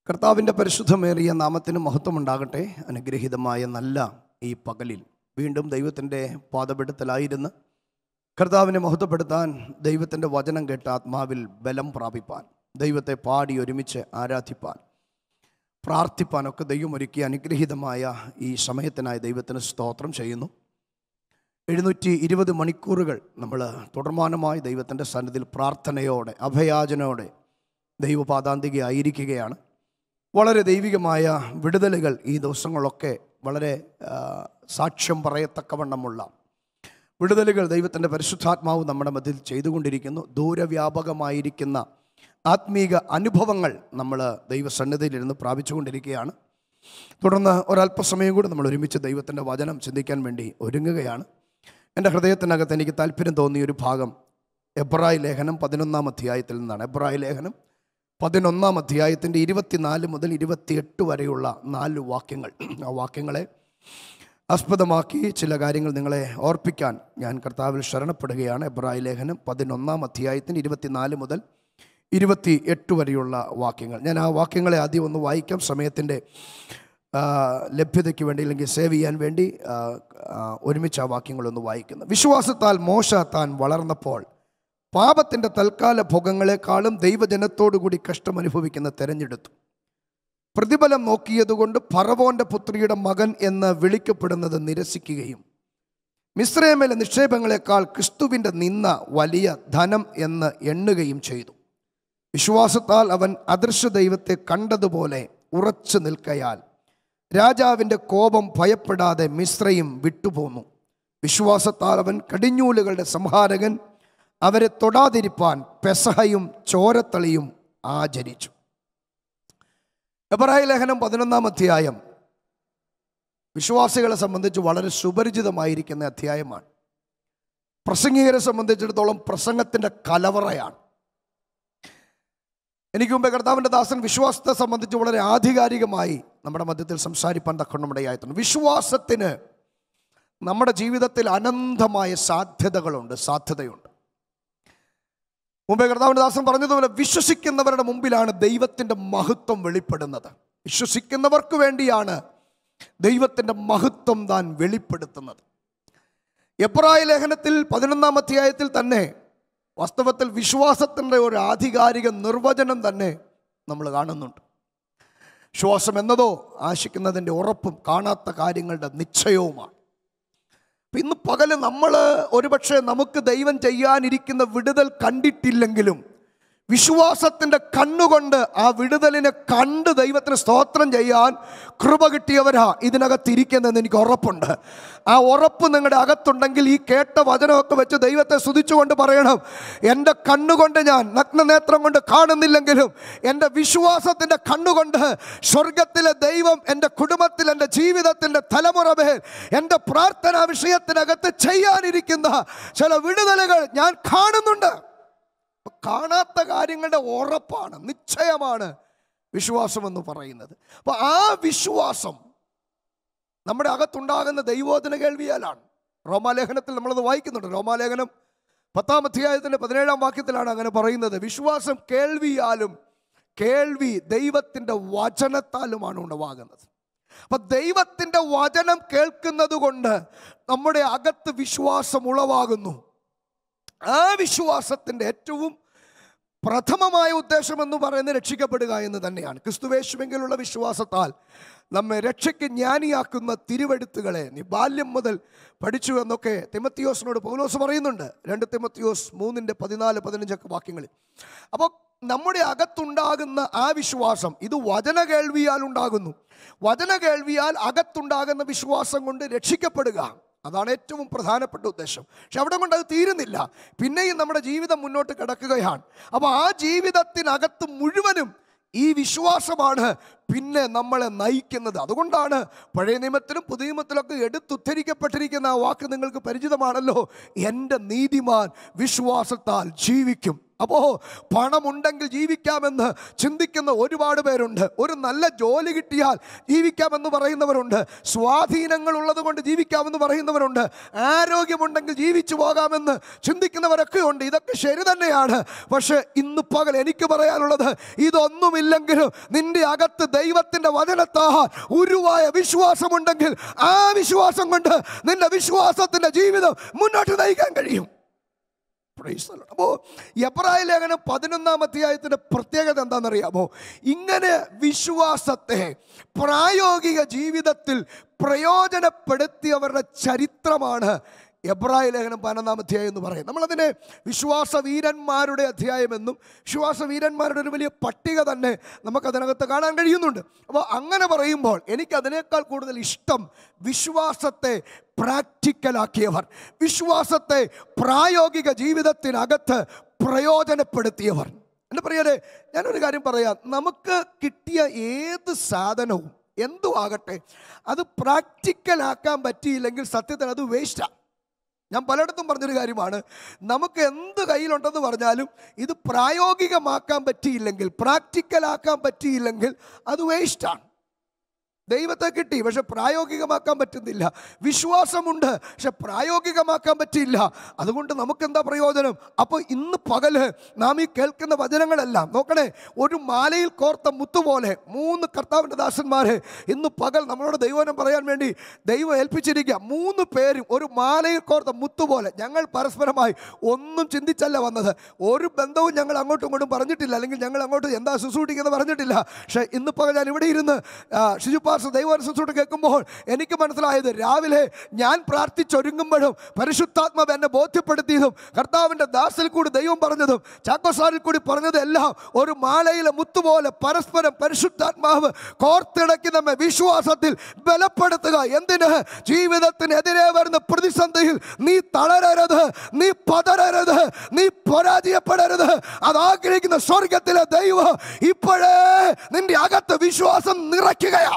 കർത്താവിൻ്റെ പരിശുദ്ധമേറിയ നാമത്തിന് മഹത്വമുണ്ടാകട്ടെ അനുഗ്രഹീതമായ നല്ല ഈ പകലിൽ വീണ്ടും ദൈവത്തിൻ്റെ പാതപെടുത്തലായിരുന്ന് കർത്താവിനെ മഹത്വപ്പെടുത്താൻ ദൈവത്തിൻ്റെ വചനം കേട്ട് ആത്മാവിൽ ബലം പ്രാപിപ്പാൻ ദൈവത്തെ പാടി ഒരുമിച്ച് ആരാധിപ്പാൻ പ്രാർത്ഥിപ്പാനൊക്കെ ദൈവം ഒരുക്കിയ അനുഗ്രഹീതമായ ഈ സമയത്തിനായി ദൈവത്തിന് സ്തോത്രം ചെയ്യുന്നു എഴുന്നൂറ്റി ഇരുപത് മണിക്കൂറുകൾ നമ്മൾ തുടർമാനമായി ദൈവത്തിൻ്റെ സന്നിധിയിൽ പ്രാർത്ഥനയോടെ അഭയാചനയോടെ ദൈവപാതാന്തിക ആയിരിക്കുകയാണ് വളരെ ദൈവികമായ വിടുതലുകൾ ഈ ദിവസങ്ങളൊക്കെ വളരെ ആ, സാക്ഷ്യം പറയത്തക്കവണ്ണമുള്ള വിടുതലുകൾ ദൈവത്തിൻ്റെ പരിശുദ്ധാത്മാവ് നമ്മുടെ മധ്യത്തിൽ ചെയ്തുകൊണ്ടിരിക്കുന്നു ദൂരവ്യാപകമായിരിക്കുന്ന ആത്മീക അനുഭവങ്ങൾ നമ്മൾ ദൈവസന്നിധിയിലിരുന്ന് പ്രാപിച്ചുകൊണ്ടിരിക്കുകയാണ് തുടർന്ന് ഒരല്പസമയം കൂടി നമ്മൾ ഒരുമിച്ച് ദൈവത്തിൻ്റെ വചനം ചിന്തിക്കാൻ വേണ്ടി ഒരുങ്ങുകയാണ് എൻ്റെ ഹൃദയത്തിനകത്ത് എനിക്ക് താല്പര്യം തോന്നിയ ഒരു ഭാഗം എബ്രായ ലേഖനം പതിനൊന്നാം അധ്യായത്തിൽ നിന്നാണ് എബ്രായ ലേഖനം പതിനൊന്നാം അധ്യായത്തിൻ്റെ ഇരുപത്തിനാല് മുതൽ ഇരുപത്തിയെട്ട് വരെയുള്ള നാല് വാക്യങ്ങൾ ആ വാക്യങ്ങളെ ആസ്പദമാക്കി ചില കാര്യങ്ങൾ നിങ്ങളെ ഓർപ്പിക്കാൻ ഞാൻ കർത്താവിൽ ശരണപ്പെടുകയാണ് എബ്രായ ലേഖനം പതിനൊന്നാം അധ്യായത്തിൻ്റെ ഇരുപത്തിനാല് മുതൽ ഇരുപത്തി എട്ട് വരെയുള്ള വാക്യങ്ങൾ ഞാൻ ആ വാക്യങ്ങളെ ആദ്യം ഒന്ന് വായിക്കാം സമയത്തിൻ്റെ ആ, ലഭ്യതയ്ക്ക് വേണ്ടി അല്ലെങ്കിൽ സേവ് ചെയ്യാൻ വേണ്ടി ആ, ആ, ഒരുമിച്ച് ആ വാക്യങ്ങളൊന്ന് വായിക്കുന്നു വിശ്വാസത്താൽ മോശ താൻ വളർന്നപ്പോൾ പാപത്തിൻ്റെ തൽക്കാല ഭോഗങ്ങളെക്കാളും ദൈവജനത്തോടുകൂടി കഷ്ടം അനുഭവിക്കുന്ന തെരഞ്ഞെടുത്തു പ്രതിഫലം നോക്കിയതുകൊണ്ട് ഫറവോന്റെ പുത്രിയുടെ മകൻ എന്ന് വിളിക്കപ്പെടുന്നത് നിരസിക്കുകയും മിശ്രയമിലെ നിക്ഷേപങ്ങളെക്കാൾ ക്രിസ്തുവിൻ്റെ നിന്ന വലിയ ധനം എന്ന് എണ്ണുകയും ചെയ്തു വിശ്വാസത്താൽ അവൻ അദൃശ്യ ദൈവത്തെ കണ്ടതുപോലെ ഉറച്ചു നിൽക്കയാൽ രാജാവിൻ്റെ കോപം ഭയപ്പെടാതെ മിശ്രയും വിട്ടുപോന്നു വിശ്വാസത്താൽ അവൻ കടിഞ്ഞൂലുകളുടെ സംഹാരകൻ അവരെ തൊടാതിരിപ്പാൻ പെസഹയും ചോരത്തളിയും ആചരിച്ചു എബ്രായ ലേഖനം പതിനൊന്നാം അധ്യായം വിശ്വാസികളെ സംബന്ധിച്ച് വളരെ സുപരിചിതമായിരിക്കുന്ന അധ്യായമാണ് പ്രസംഗികരെ സംബന്ധിച്ചിടത്തോളം പ്രസംഗത്തിൻ്റെ കലവറയാണ് എനിക്ക് മുമ്പേ കർത്താവിൻ്റെ ദാസൻ വിശ്വാസത്തെ സംബന്ധിച്ച് വളരെ ആധികാരികമായി നമ്മുടെ മധ്യത്തിൽ സംസാരിപ്പാൻ തക്കൊണ്ടമിടയായിട്ടുണ്ട് വിശ്വാസത്തിന് നമ്മുടെ ജീവിതത്തിൽ അനന്തമായ സാധ്യതകളുണ്ട് സാധ്യതയുണ്ട് മുമ്പേ കർത്താവിൻ്റെ ദാസൻ പറഞ്ഞതുപോലെ വിശ്വസിക്കുന്നവരുടെ മുമ്പിലാണ് ദൈവത്തിൻ്റെ മഹത്വം വെളിപ്പെടുന്നത് വിശ്വസിക്കുന്നവർക്ക് വേണ്ടിയാണ് ദൈവത്തിൻ്റെ മഹത്വം താൻ വെളിപ്പെടുത്തുന്നത് എബ്രായ ലേഖനത്തിൽ പതിനൊന്നാം അധ്യായത്തിൽ തന്നെ വാസ്തവത്തിൽ വിശ്വാസത്തിൻ്റെ ഒരു ആധികാരിക നിർവചനം തന്നെ നമ്മൾ കാണുന്നുണ്ട് വിശ്വാസം എന്നതോ ആശിക്കുന്നതിൻ്റെ ഉറപ്പും കാണാത്ത കാര്യങ്ങളുടെ നിശ്ചയവുമാണ് അപ്പൊ ഇന്ന് പകല് നമ്മൾ ഒരുപക്ഷെ നമുക്ക് ദൈവം ചെയ്യാനിരിക്കുന്ന വിടുതൽ കണ്ടിട്ടില്ലെങ്കിലും വിശ്വാസത്തിൻ്റെ കണ്ണുകൊണ്ട് ആ വിടുതലിനെ കണ്ട് ദൈവത്തിന് സ്തോത്രം ചെയ്യാൻ കൃപ കിട്ടിയവരാ ഇതിനകത്ത് ഇരിക്കുന്നതെന്ന് എനിക്ക് ഉറപ്പുണ്ട് ആ ഉറപ്പ് നിങ്ങളുടെ അകത്തുണ്ടെങ്കിൽ ഈ കേട്ട വചനമൊക്കെ വെച്ച് ദൈവത്തെ സ്തുതിച്ചുകൊണ്ട് പറയണം എൻ്റെ കണ്ണുകൊണ്ട് ഞാൻ നഗ്നനേത്രം കൊണ്ട് കാണുന്നില്ലെങ്കിലും എൻ്റെ വിശ്വാസത്തിൻ്റെ കണ്ണുകൊണ്ട് സ്വർഗത്തിലെ ദൈവം എൻ്റെ കുടുംബത്തിൽ എൻ്റെ ജീവിതത്തിൻ്റെ തലമുറമേൽ എൻ്റെ പ്രാർത്ഥനാ വിഷയത്തിനകത്ത് ചെയ്യാനിരിക്കുന്ന ചില വിടുതലുകൾ ഞാൻ കാണുന്നുണ്ട് അപ്പൊ കാണാത്ത കാര്യങ്ങളുടെ ഉറപ്പാണ് നിശ്ചയമാണ് വിശ്വാസം എന്ന് പറയുന്നത് അപ്പൊ ആ വിശ്വാസം നമ്മുടെ അകത്തുണ്ടാകുന്ന ദൈവോധന കേൾവിയാലാണ് റോമാലേഖനത്തിൽ നമ്മളത് വായിക്കുന്നുണ്ട് റോമാലേഖനം പത്താം അധ്യായത്തിന്റെ പതിനേഴാം വാക്യത്തിലാണ് അങ്ങനെ പറയുന്നത് വിശ്വാസം കേൾവിയാലും കേൾവി ദൈവത്തിൻ്റെ വചനത്താലുമാണ് ഉണവാകുന്നത് അപ്പൊ ദൈവത്തിൻ്റെ വചനം കേൾക്കുന്നത് കൊണ്ട് നമ്മുടെ അകത്ത് വിശ്വാസം ഉളവാകുന്നു ആ വിശ്വാസത്തിൻ്റെ ഏറ്റവും പ്രഥമമായ ഉദ്ദേശം എന്ന് പറയുന്നത് രക്ഷിക്കപ്പെടുക എന്ന് തന്നെയാണ് ക്രിസ്തുവേശുവെങ്കിലുള്ള വിശ്വാസത്താൽ നമ്മെ രക്ഷയ്ക്ക് ജ്ഞാനിയാക്കുന്ന തിരുവെടുത്തുകളെ നീ ബാല്യം മുതൽ പഠിച്ചു എന്നൊക്കെ തിമത്തിയോസിനോട് പൗലോസ് പറയുന്നുണ്ട് രണ്ട് തിമത്തിയോസ് മൂന്നിൻ്റെ പതിനാല് പതിനഞ്ചൊക്കെ വാക്യങ്ങളിൽ അപ്പോൾ നമ്മുടെ അകത്തുണ്ടാകുന്ന ആ വിശ്വാസം ഇത് വചന കേൾവിയാൽ ഉണ്ടാകുന്നു വചന കേൾവിയാൽ അകത്തുണ്ടാകുന്ന വിശ്വാസം കൊണ്ട് രക്ഷിക്കപ്പെടുക അതാണ് ഏറ്റവും പ്രധാനപ്പെട്ട ഉദ്ദേശം പക്ഷെ അവിടെ കൊണ്ട് അത് തീരുന്നില്ല പിന്നെയും നമ്മുടെ ജീവിതം മുന്നോട്ട് കിടക്കുകയാണ് അപ്പോൾ ആ ജീവിതത്തിനകത്ത് മുഴുവനും ഈ വിശ്വാസമാണ് പിന്നെ നമ്മളെ നയിക്കുന്നത് അതുകൊണ്ടാണ് പഴയ നിയമത്തിലും പുതിയ നിയമത്തിലൊക്കെ എടുത്തുദ്ധരിക്കപ്പെട്ടിരിക്കുന്ന ആ വാക്ക് നിങ്ങൾക്ക് പരിചിതമാണല്ലോ എൻ്റെ നീതിമാൻ വിശ്വാസത്താൽ ജീവിക്കും അപ്പോ പണമുണ്ടെങ്കിൽ ജീവിക്കാമെന്ന് ചിന്തിക്കുന്ന ഒരുപാട് പേരുണ്ട് ഒരു നല്ല ജോലി കിട്ടിയാൽ ജീവിക്കാമെന്ന് പറയുന്നവരുണ്ട് സ്വാധീനങ്ങൾ ഉള്ളത് കൊണ്ട് ജീവിക്കാമെന്ന് പറയുന്നവരുണ്ട് ആരോഗ്യമുണ്ടെങ്കിൽ ജീവിച്ചു പോകാമെന്ന് ചിന്തിക്കുന്നവരൊക്കെ ഉണ്ട് ഇതൊക്കെ ശരി തന്നെയാണ് പക്ഷെ ഇന്ന് പകൽ എനിക്ക് പറയാനുള്ളത് ഇതൊന്നുമില്ലെങ്കിലും നിന്റെ അകത്ത് ദൈവത്തിന്റെ വചനത്താൽ ഉരുവായ വിശ്വാസമുണ്ടെങ്കിൽ ആ വിശ്വാസം കൊണ്ട് നിന്റെ വിശ്വാസത്തിന്റെ ജീവിതം മുന്നോട്ട് നയിക്കാൻ കഴിയും Praise the Lord. അപ്പോ എബ്രായ ലേഖനം പതിനൊന്നാം അധ്യായത്തിന്റെ പ്രത്യേകത എന്താണെന്നറിയാമോ ഇങ്ങനെ വിശ്വാസത്തെ പ്രായോഗിക ജീവിതത്തിൽ പ്രയോജനപ്പെടുത്തിയവരുടെ ചരിത്രമാണ് എബ്രായ ലേഖനം പതിനൊന്നാം അധ്യായം എന്ന് പറയും നമ്മളതിനെ വിശ്വാസ വീരന്മാരുടെ അധ്യായമെന്നും വിശ്വാസ വീരന്മാരുടെ ഒരു വലിയ പട്ടിക തന്നെ നമുക്കതിനകത്ത് കാണാൻ കഴിയുന്നുണ്ട് അപ്പോൾ അങ്ങനെ പറയുമ്പോൾ എനിക്ക് അതിനേക്കാൾ കൂടുതൽ ഇഷ്ടം വിശ്വാസത്തെ പ്രാക്ടിക്കലാക്കിയവർ വിശ്വാസത്തെ പ്രായോഗിക ജീവിതത്തിനകത്ത് പ്രയോജനപ്പെടുത്തിയവർ എൻ്റെ പ്രിയരെ ഞാനൊരു കാര്യം പറയാം നമുക്ക് കിട്ടിയ ഏത് സാധനവും എന്തും ആകട്ടെ അത് പ്രാക്ടിക്കലാക്കാൻ പറ്റിയില്ലെങ്കിൽ സത്യത്തിൽ അത് വേസ്റ്റാണ് ഞാൻ പലയിടത്തും പറഞ്ഞൊരു കാര്യമാണ് നമുക്ക് എന്ത് കയ്യിലുണ്ടെന്ന് പറഞ്ഞാലും ഇത് പ്രായോഗികമാക്കാൻ പറ്റിയില്ലെങ്കിൽ പ്രാക്ടിക്കലാക്കാൻ പറ്റിയില്ലെങ്കിൽ അത് വേസ്റ്റാണ് ദൈവത്തെ കിട്ടി പക്ഷെ പ്രായോഗികമാക്കാൻ പറ്റുന്നില്ല വിശ്വാസമുണ്ട് പക്ഷെ പ്രായോഗികമാക്കാൻ പറ്റിയില്ല അതുകൊണ്ട് നമുക്ക് എന്താ പ്രയോജനം അപ്പോൾ ഇന്ന് പകല് നാം ഈ കേൾക്കുന്ന വചനങ്ങളെല്ലാം നോക്കണേ ഒരു മാലയിൽ കോർത്ത മുത്തുപോലെ മൂന്ന് കർത്താവിൻ്റെ ദാസന്മാരെ ഇന്ന് പകൽ നമ്മളോട് ദൈവനം പറയാൻ വേണ്ടി ദൈവം ഏൽപ്പിച്ചിരിക്കുക മൂന്ന് പേരും ഒരു മാലയിൽ കോർത്ത മുത്തുപോലെ ഞങ്ങൾ പരസ്പരമായി ഒന്നും ചിന്തിച്ചല്ല വന്നത് ഒരു ബന്ധവും ഞങ്ങൾ അങ്ങോട്ടും ഇങ്ങോട്ടും പറഞ്ഞിട്ടില്ല അല്ലെങ്കിൽ ഞങ്ങൾ അങ്ങോട്ട് എന്താ ശുശ്രൂഷിക്കുന്നത് പറഞ്ഞിട്ടില്ല പക്ഷേ ഇന്ന് പകൽ ഞാൻ ഇവിടെ ഇരുന്ന് ആ, ഷിജു പാസ് ദൈവ ശുശ്രൂഷ കേൾക്കുമ്പോൾ എനിക്ക് മനസ്സിലായത് രാവിലെ ഞാൻ പ്രാർത്ഥിച്ചൊരുങ്ങുമ്പോഴും പരിശുദ്ധാത്മാവ് എന്നെ ബോധ്യപ്പെടുത്തിയതും കർത്താവിൻ്റെ ദാസിൽ കൂടി ദൈവം പറഞ്ഞതും ചാക്കോസാരിൽ കൂടി പറഞ്ഞതും എല്ലാം ഒരു മാലയിലെ മുത്തുപോലെ പരസ്പരം പരിശുദ്ധാത്മാവ് കോർത്തിണക്കി നമ്മെ വിശ്വാസത്തിൽ ബലപ്പെടുത്തുക എന്തിന് ജീവിതത്തിനെതിരെ വരുന്ന പ്രതിസന്ധിയിൽ നീ തളരരുത് നീ പതരരുത് നീ പരാജയപ്പെടരുത് അത് ആഗ്രഹിക്കുന്ന സ്വർഗത്തിലെ ദൈവം ഇപ്പോഴേ നിന്റെ അകത്ത് വിശ്വാസം നിറയ്ക്കുകയാ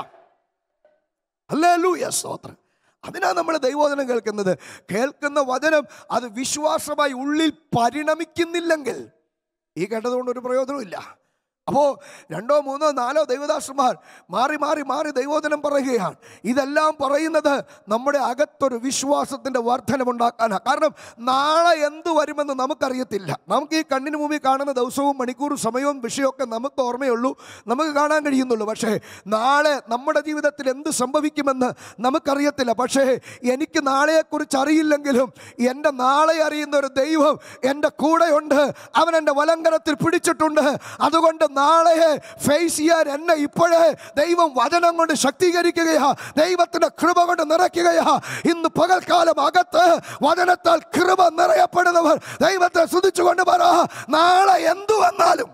ഹല്ലേലൂയ സ്തോത്രം അതിനാ നമ്മൾ ദൈവവചനം കേൾക്കുന്നത് കേൾക്കുന്ന വചനം അത് വിശ്വാസമായി ഉള്ളിൽ പരിണമിക്കുന്നില്ലെങ്കിൽ ഈ കേട്ടതുകൊണ്ട് ഒരു പ്രയോജനമില്ല അപ്പോൾ രണ്ടോ മൂന്നോ നാലോ ദൈവദാസന്മാർ മാറി മാറി മാറി ദൈവോധനം പറയുകയാണ് ഇതെല്ലാം പറയുന്നത് നമ്മുടെ അകത്തൊരു വിശ്വാസത്തിൻ്റെ വർധനമുണ്ടാക്കാനാണ് കാരണം നാളെ എന്ത് വരുമെന്ന് നമുക്കറിയത്തില്ല നമുക്ക് ഈ കണ്ണിന് മുമ്പിൽ കാണുന്ന ദിവസവും മണിക്കൂറും സമയവും വിഷയമൊക്കെ നമുക്ക് ഓർമ്മയുള്ളൂ നമുക്ക് കാണാൻ കഴിയുന്നുള്ളൂ പക്ഷേ നാളെ നമ്മുടെ ജീവിതത്തിൽ എന്ത് സംഭവിക്കുമെന്ന് നമുക്കറിയത്തില്ല പക്ഷേ എനിക്ക് നാളെയെക്കുറിച്ച് അറിയില്ലെങ്കിലും എൻ്റെ നാളെ അറിയുന്ന ഒരു ദൈവം എൻ്റെ കൂടെയുണ്ട് അവൻ എൻ്റെ വലങ്കരത്തിൽ പിടിച്ചിട്ടുണ്ട് അതുകൊണ്ട് നാളെ ഫേസ് ചെയ്യാൻ എന്നെ ഇപ്പോഴേ ദൈവം വചനം കൊണ്ട് ശക്തീകരിക്കുകയാ ദൈവത്തിന്റെ കൃപ കൊണ്ട് നിറയ്ക്കുകയാ ഇന്ന് പകൽക്കാലം അകത്ത് വചനത്താൽ കൃപ നിറയപ്പെടുന്നവർ ദൈവത്തെ സ്തുതിച്ചുകൊണ്ട് പറ നാളെ എന്തു വന്നാലും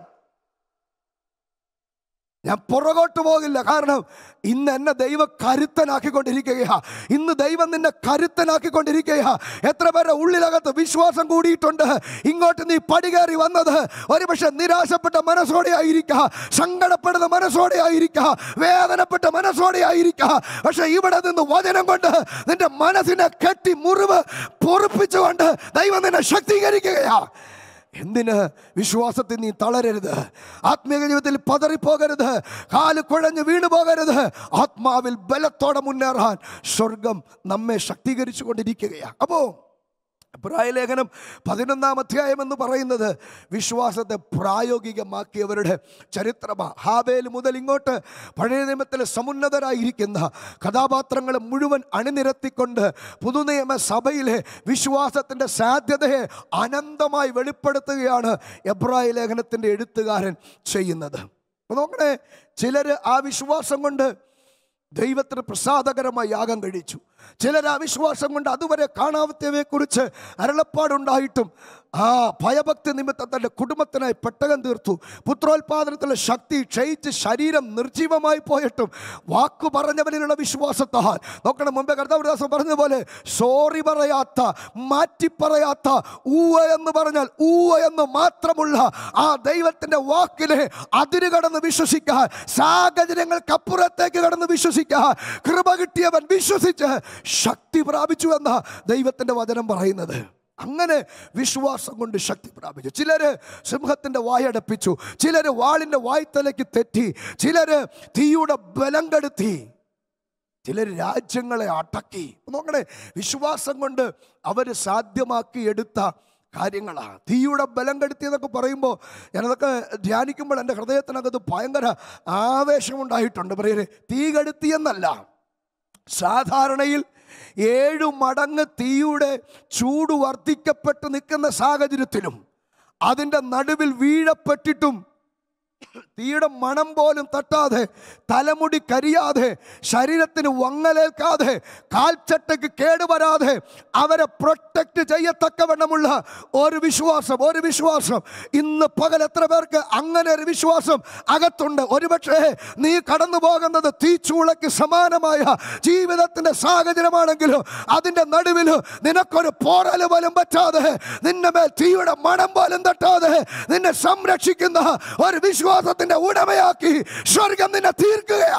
ഞാൻ പുറകോട്ട് പോകില്ല കാരണം ഇന്ന് എന്നെ ദൈവം കരുത്തനാക്കിക്കൊണ്ടിരിക്കുകയാ ഇന്ന് ദൈവം നിന്നെ കരുത്തനാക്കിക്കൊണ്ടിരിക്കുകയാ എത്ര പേരുടെ ഉള്ളിലകത്ത് വിശ്വാസം കൂടിയിട്ടുണ്ട് ഇങ്ങോട്ട് നീ പടികേറി വന്നത് ഒരുപക്ഷെ നിരാശപ്പെട്ട മനസ്സോടെ ആയിരിക്കുക സങ്കടപ്പെടുന്ന മനസ്സോടെ ആയിരിക്കുക വേദനപ്പെട്ട മനസ്സോടെ ആയിരിക്കുക പക്ഷെ ഇവിടെ നിന്ന് വചനം കൊണ്ട് നിന്റെ മനസ്സിനെ കെട്ടി മുറിവ് പൊറുപ്പിച്ചുകൊണ്ട് ദൈവം നിന്നെ ശക്തീകരിക്കുകയാ എന്തിന് വിശ്വാസത്തിൽ നീ തളരരുത് ആത്മീയ ജീവിതത്തിൽ പതറിപ്പോകരുത് കാല് കുഴഞ്ഞ് വീണു പോകരുത് ആത്മാവിൽ ബലത്തോടെ മുന്നേറാൻ സ്വർഗം നമ്മെ ശക്തീകരിച്ചു കൊണ്ടിരിക്കുകയാണ് അപ്പോൾ ലേഖനം പതിനൊന്നാം അധ്യായം എന്ന് പറയുന്നത് വിശ്വാസത്തെ പ്രായോഗികമാക്കിയവരുടെ ചരിത്രമാണ് ഹാബേൽ മുതൽ ഇങ്ങോട്ട് പഴയ നിയമത്തിലെ സമുന്നതരായിരിക്കുന്ന കഥാപാത്രങ്ങളെ മുഴുവൻ അണിനിരത്തിക്കൊണ്ട് പുതുനിയമ സഭയിലെ വിശ്വാസത്തിൻ്റെ സാധ്യതയെ അനന്തമായി വെളിപ്പെടുത്തുകയാണ് എബ്രായ ലേഖനത്തിൻ്റെ എഴുത്തുകാരൻ ചെയ്യുന്നത് അപ്പോൾ നോക്കണേ ചിലർ ആ വിശ്വാസം കൊണ്ട് ദൈവത്തിന് പ്രസാദകരമായി യാഗം കഴിച്ചു ചിലർ ആ വിശ്വാസം കൊണ്ട് അതുവരെ കാണാത്തവയെക്കുറിച്ച് അരുളപ്പാടുണ്ടായിട്ടും ആ ഭയഭക്തി നിമിത്തം തൻ്റെ കുടുംബത്തിനായി പെട്ടകം തീർത്തു പുത്രോത്പാദനത്തിലെ ശക്തി ക്ഷയിച്ച് ശരീരം നിർജീവമായി പോയിട്ടും വാക്കു പറഞ്ഞവനിലുള്ള വിശ്വാസത്താൽ നോക്കണം മുമ്പേ കർത്താവദാസം പറഞ്ഞതുപോലെ സോറി പറയാത്ത മാറ്റി പറയാത്ത ഊവ എന്ന് പറഞ്ഞാൽ ഊവ എന്ന് മാത്രമുള്ള ആ ദൈവത്തിൻ്റെ വാക്കിനെ അതിര് കടന്ന് വിശ്വസിക്കാൻ സാഹചര്യങ്ങൾക്കപ്പുറത്തേക്ക് കടന്ന് വിശ്വസിക്കാൻ കൃപ കിട്ടിയവൻ വിശ്വസിച്ച് ശക്തി പ്രാപിച്ചു എന്ന ദൈവത്തിൻ്റെ വചനം പറയുന്നത് അങ്ങനെ വിശ്വാസം കൊണ്ട് ശക്തി പ്രാപിച്ചു ചിലര് സിംഹത്തിന്റെ വായടപ്പിച്ചു ചിലര് വാളിന്റെ വായ്ത്തലയ്ക്ക് തെറ്റി ചിലര് തീയുടെ ബലം കെടുത്തി ചിലർ രാജ്യങ്ങളെ അടക്കി നോക്കണേ വിശ്വാസം കൊണ്ട് അവർ സാധ്യമാക്കി എടുത്ത കാര്യങ്ങളാണ് തീയുടെ ബലം കെടുത്തി എന്നൊക്കെ പറയുമ്പോൾ ഞാനതൊക്കെ ധ്യാനിക്കുമ്പോൾ എൻ്റെ ഹൃദയത്തിനകത്ത് ഭയങ്കര ആവേശമുണ്ടായിട്ടുണ്ട് പറയേ തീ കെടുത്തി എന്നല്ല സാധാരണയിൽ ഏഴു മടങ്ങ് തീയുടെ ചൂട് വർദ്ധിക്കപ്പെട്ട് നിൽക്കുന്ന സാഹചര്യത്തിലും അതിൻ്റെ നടുവിൽ വീഴപ്പെട്ടിട്ടും തീയുടെ മണം പോലും തട്ടാതെ തലമുടി കരിയാതെ ശരീരത്തിന് വങ്ങലേൽക്കാതെ കാൽച്ചട്ടയ്ക്ക് കേടുവരാതെ അവരെ പ്രൊട്ടക്റ്റ് ചെയ്യത്തക്കവണ്ണമുള്ള ഒരു വിശ്വാസം ഒരു വിശ്വാസം ഇന്ന് പകൽ എത്ര പേർക്ക് അങ്ങനെ ഒരു വിശ്വാസം അകത്തുണ്ട് ഒരുപക്ഷേ നീ കടന്നു പോകുന്നത് തീച്ചൂളയ്ക്ക് സമാനമായ ജീവിതത്തിന്റെ സാഹചര്യമാണെങ്കിലും അതിന്റെ നടുവിൽ നിനക്കൊരു പോറല് പോലും പറ്റാതെ നിന്റെ മേൽ തീയുടെ മണം പോലും തട്ടാതെ നിന്നെ സംരക്ഷിക്കുന്ന ഒരു വിശ്വാസത്തിന്റെ ഉടമയാക്കി സ്വർഗം നിന്നെ തീർക്കുകയാ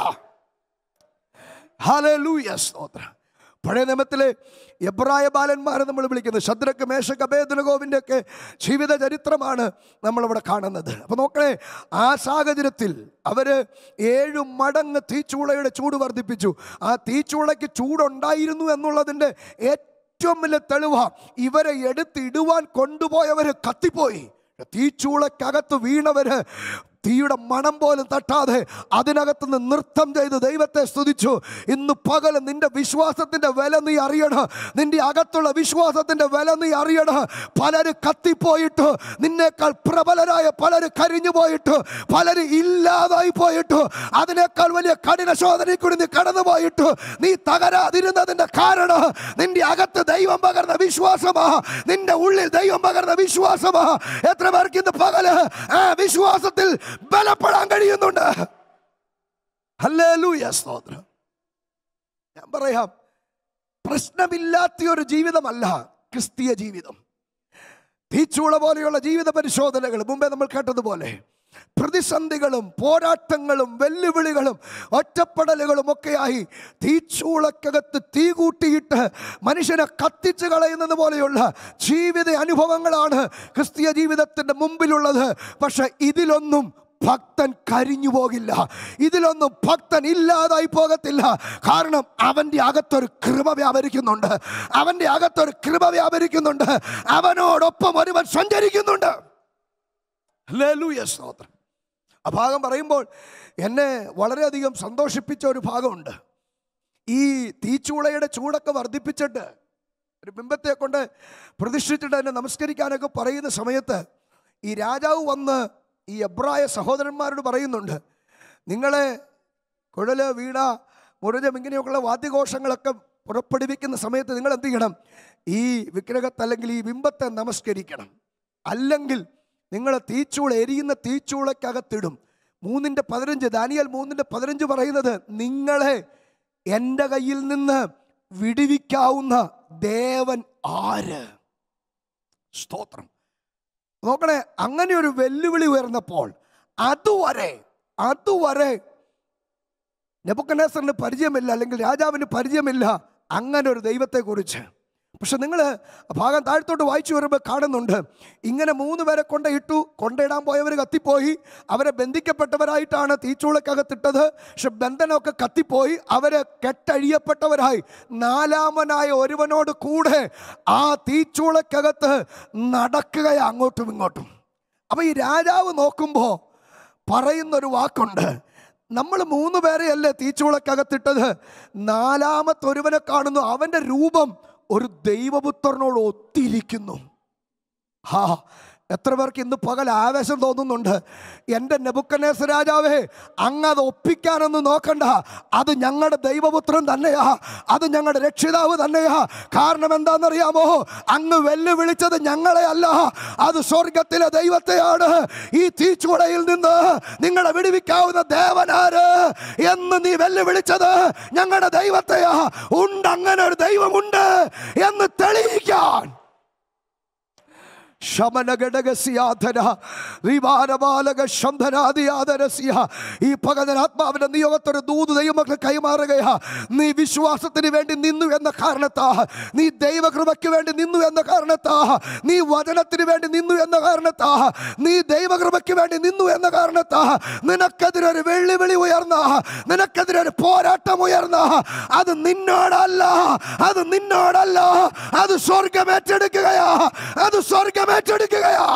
ഹല്ലേലൂയ സ്തോത്രം പഴയ നിയമത്തിലെ എബ്രായ ബാലന്മാരെ നമ്മൾ വിളിക്കുന്നത് ശദ്രക്ക് മേശക്ക് അഭേദനഗോവിൻ്റെ ഒക്കെ ജീവിത ചരിത്രമാണ് നമ്മളിവിടെ കാണുന്നത് അപ്പോൾ നോക്കണേ ആ സാഹചര്യത്തിൽ അവർ ഏഴു മടങ്ങ് തീച്ചൂളയുടെ ചൂട് വർദ്ധിപ്പിച്ചു ആ തീച്ചൂളയ്ക്ക് ചൂടുണ്ടായിരുന്നു എന്നുള്ളതിൻ്റെ ഏറ്റവും വലിയ തെളിവ ഇവരെ എടുത്തിടുവാൻ കൊണ്ടുപോയവർ കത്തിപ്പോയി തീച്ചൂളക്കകത്ത് വീണവര് തീയുടെ മണം പോലും തട്ടാതെ അതിനകത്ത് നിന്ന് നൃത്തം ചെയ്ത് ദൈവത്തെ സ്തുതിച്ചു ഇന്ന് പകൽ നിന്റെ വിശ്വാസത്തിന്റെ വില നീ അറിയണം നിന്റെ അകത്തുള്ള വിശ്വാസത്തിന്റെ വില നീ അറിയണം പലര് കത്തിപ്പോയിട്ട് നിന്നേക്കാൾ പ്രബലരായ പലര് കരിഞ്ഞു പോയിട്ട് പലര് ഇല്ലാതായി പോയിട്ട് അതിനേക്കാൾ വലിയ കഠിന ശോധനയിൽ കൂടി നീ കടന്നു പോയിട്ട് നീ തകരാതിരുന്നതിന്റെ കാരണം നിന്റെ അകത്ത് ദൈവം പകർന്ന വിശ്വാസമാ നിന്റെ ഉള്ളിൽ ദൈവം പകർന്ന വിശ്വാസമാ എത്ര പേർക്ക് ഇന്ന് പകല് ആ വിശ്വാസത്തിൽ ബലപ്പെടാൻ കഴിയുന്നുണ്ട് ഹല്ലേലൂയ സ്തോത്രം ഞാൻ പറയാം പ്രശ്നമില്ലാത്ത ഒരു ജീവിതമല്ല ക്രിസ്തീയ ജീവിതം തീച്ചൂള പോലെയുള്ള ജീവിത പരിശോധനകൾ മുമ്പേ നമ്മൾ കേട്ടതുപോലെ പ്രതിസന്ധികളും പോരാട്ടങ്ങളും വെല്ലുവിളികളും ഒറ്റപ്പെടലുകളും ഒക്കെയായി തീച്ചൂളക്കകത്ത് തീ കൂട്ടിയിട്ട് മനുഷ്യനെ കത്തിച്ച് കളയുന്നത് പോലെയുള്ള ജീവിത അനുഭവങ്ങളാണ് ക്രിസ്തീയ ജീവിതത്തിൻ്റെ മുമ്പിലുള്ളത് പക്ഷെ ഇതിലൊന്നും ഭക്തൻ കരിഞ്ഞു പോകില്ല ഇതിലൊന്നും ഭക്തൻ ഇല്ലാതായി പോകത്തില്ല കാരണം അവൻ്റെ അകത്തൊരു കൃപ വ്യാപരിക്കുന്നുണ്ട് അവൻ്റെ അകത്തൊരു കൃപ വ്യാപരിക്കുന്നുണ്ട് അവനോടൊപ്പം ഒരുവൻ സഞ്ചരിക്കുന്നുണ്ട് ഹല്ലേലൂയ സ്തോത്രം ആ ഭാഗം പറയുമ്പോൾ എന്നെ വളരെയധികം സന്തോഷിപ്പിച്ച ഒരു ഭാഗമുണ്ട് ഈ തീച്ചൂളയുടെ ചൂടൊക്കെ വർദ്ധിപ്പിച്ചിട്ട് ഒരു ബിംബത്തെ കൊണ്ട് പ്രതിഷ്ഠിച്ചിട്ട് എന്നെ നമസ്കരിക്കാനൊക്കെ പറയുന്ന സമയത്ത് ഈ രാജാവ് വന്ന് ഈ എബ്രായ സഹോദരന്മാരോട് പറയുന്നുണ്ട് നിങ്ങളെ കുഴല് വീണ മുരജം ഇങ്ങനെയൊക്കെയുള്ള വാദ്യഘോഷങ്ങളൊക്കെ പുറപ്പെടുവിക്കുന്ന സമയത്ത് നിങ്ങൾ എന്ത് ചെയ്യണം ഈ വിഗ്രഹത്തെ അല്ലെങ്കിൽ ഈ ബിംബത്തെ നമസ്കരിക്കണം അല്ലെങ്കിൽ നിങ്ങൾ തീച്ചൂള എരിയുന്ന തീച്ചൂളക്കകത്തിടും മൂന്നിൻ്റെ പതിനഞ്ച് ദാനിയൽ മൂന്നിൻ്റെ പതിനഞ്ച് പറയുന്നത് നിങ്ങളെ എൻ്റെ കയ്യിൽ നിന്ന് വിടുവിക്കാവുന്ന ദേവൻ ആര് സ്തോത്രം നോക്കണേ അങ്ങനെ ഒരു വെല്ലുവിളി ഉയർന്നപ്പോൾ അതുവരെ അതുവരെ നെബുക്കനേസറിന് പരിചയമില്ല അല്ലെങ്കിൽ രാജാവിന് പരിചയമില്ല അങ്ങനെ ഒരു ദൈവത്തെക്കുറിച്ച് പക്ഷെ നിങ്ങൾ ഭാഗം താഴത്തോട്ട് വായിച്ചു വരുമ്പോൾ കാണുന്നുണ്ട് ഇങ്ങനെ മൂന്ന് പേരെ കൊണ്ടയിട്ടു കൊണ്ടിടാൻ പോയവർ കത്തിപ്പോയി അവരെ ബന്ധിക്കപ്പെട്ടവരായിട്ടാണ് തീച്ചൂളക്കകത്തിട്ടത് പക്ഷെ ബന്ധനമൊക്കെ കത്തിപ്പോയി അവരെ കെട്ടഴിയപ്പെട്ടവരായി നാലാമനായ ഒരുവനോട് കൂടെ ആ തീച്ചൂളക്കകത്ത് നടക്കുകയാ അങ്ങോട്ടും ഇങ്ങോട്ടും അപ്പോൾ ഈ രാജാവ് നോക്കുമ്പോൾ പറയുന്നൊരു വാക്കുണ്ട് നമ്മൾ മൂന്ന് പേരെയല്ലേ തീച്ചൂളക്കകത്തിട്ടത് നാലാമത്തെ ഒരുവനെ കാണുന്നു അവൻ്റെ രൂപം ഒരു ദൈവപുത്രനോട് ഒത്തിരിക്കുന്നു ഹാ എത്ര പേർക്ക് ഇന്ന് പകൽ ആവേശം തോന്നുന്നുണ്ട് എൻ്റെ നെബുക്കനേസ് രാജാവേ അങ്ങ് അത് ഒപ്പിക്കാനൊന്നും നോക്കണ്ട അത് ഞങ്ങളുടെ ദൈവപുത്രൻ തന്നെയാ അത് ഞങ്ങളുടെ രക്ഷിതാവ് തന്നെയാ കാരണം എന്താണെന്നറിയാമോ അങ്ങ് വെല്ലുവിളിച്ചത് ഞങ്ങളെ അല്ല അത് സ്വർഗത്തിലെ ദൈവത്തെയാണ് ഈ തീച്ചൂടയിൽ നിന്ന് നിങ്ങളെ വിടുവിക്കാവുന്ന ദേവനാര് എന്ന് നീ വെല്ലുവിളിച്ചത് ഞങ്ങളുടെ ദൈവത്തെയാ ഉണ്ട് അങ്ങനെ ഒരു ദൈവമുണ്ട് എന്ന് തെളിയിക്കാൻ ശമനഘടകസിയാധന റിവാരബാലക ശന്ധനാദിയാദരസിയ ഈ പകതൻ ആത്മാവിന്റെ നിയോഗത്തൊരു ദൂത് ദൈവമക്കൾ കൈമാറുകയാ നീ വിശ്വാസത്തിന് വേണ്ടി നിന്നു എന്ന കാരണത്താ നീ ദൈവകൃപയ്ക്ക് വേണ്ടി നിന്നു എന്ന കാരണത്താ നീ വചനത്തിന് വേണ്ടി നിന്നു എന്ന കാരണത്താ നീ ദൈവകൃപയ്ക്ക് വേണ്ടി നിന്നു എന്ന കാരണത്താ നിനക്കെതിരെ ഒരു വെള്ളിവിളി ഉയർന്ന നിനക്കെതിരെ ഒരു പോരാട്ടം ഉയർന്ന അത് നിന്നോടല്ല അത് നിന്നോടല്ല അത് സ്വർഗം ഏറ്റെടുക്കുകയാ അത് സ്വർഗം ഏറ്റെടുക്കുകയാ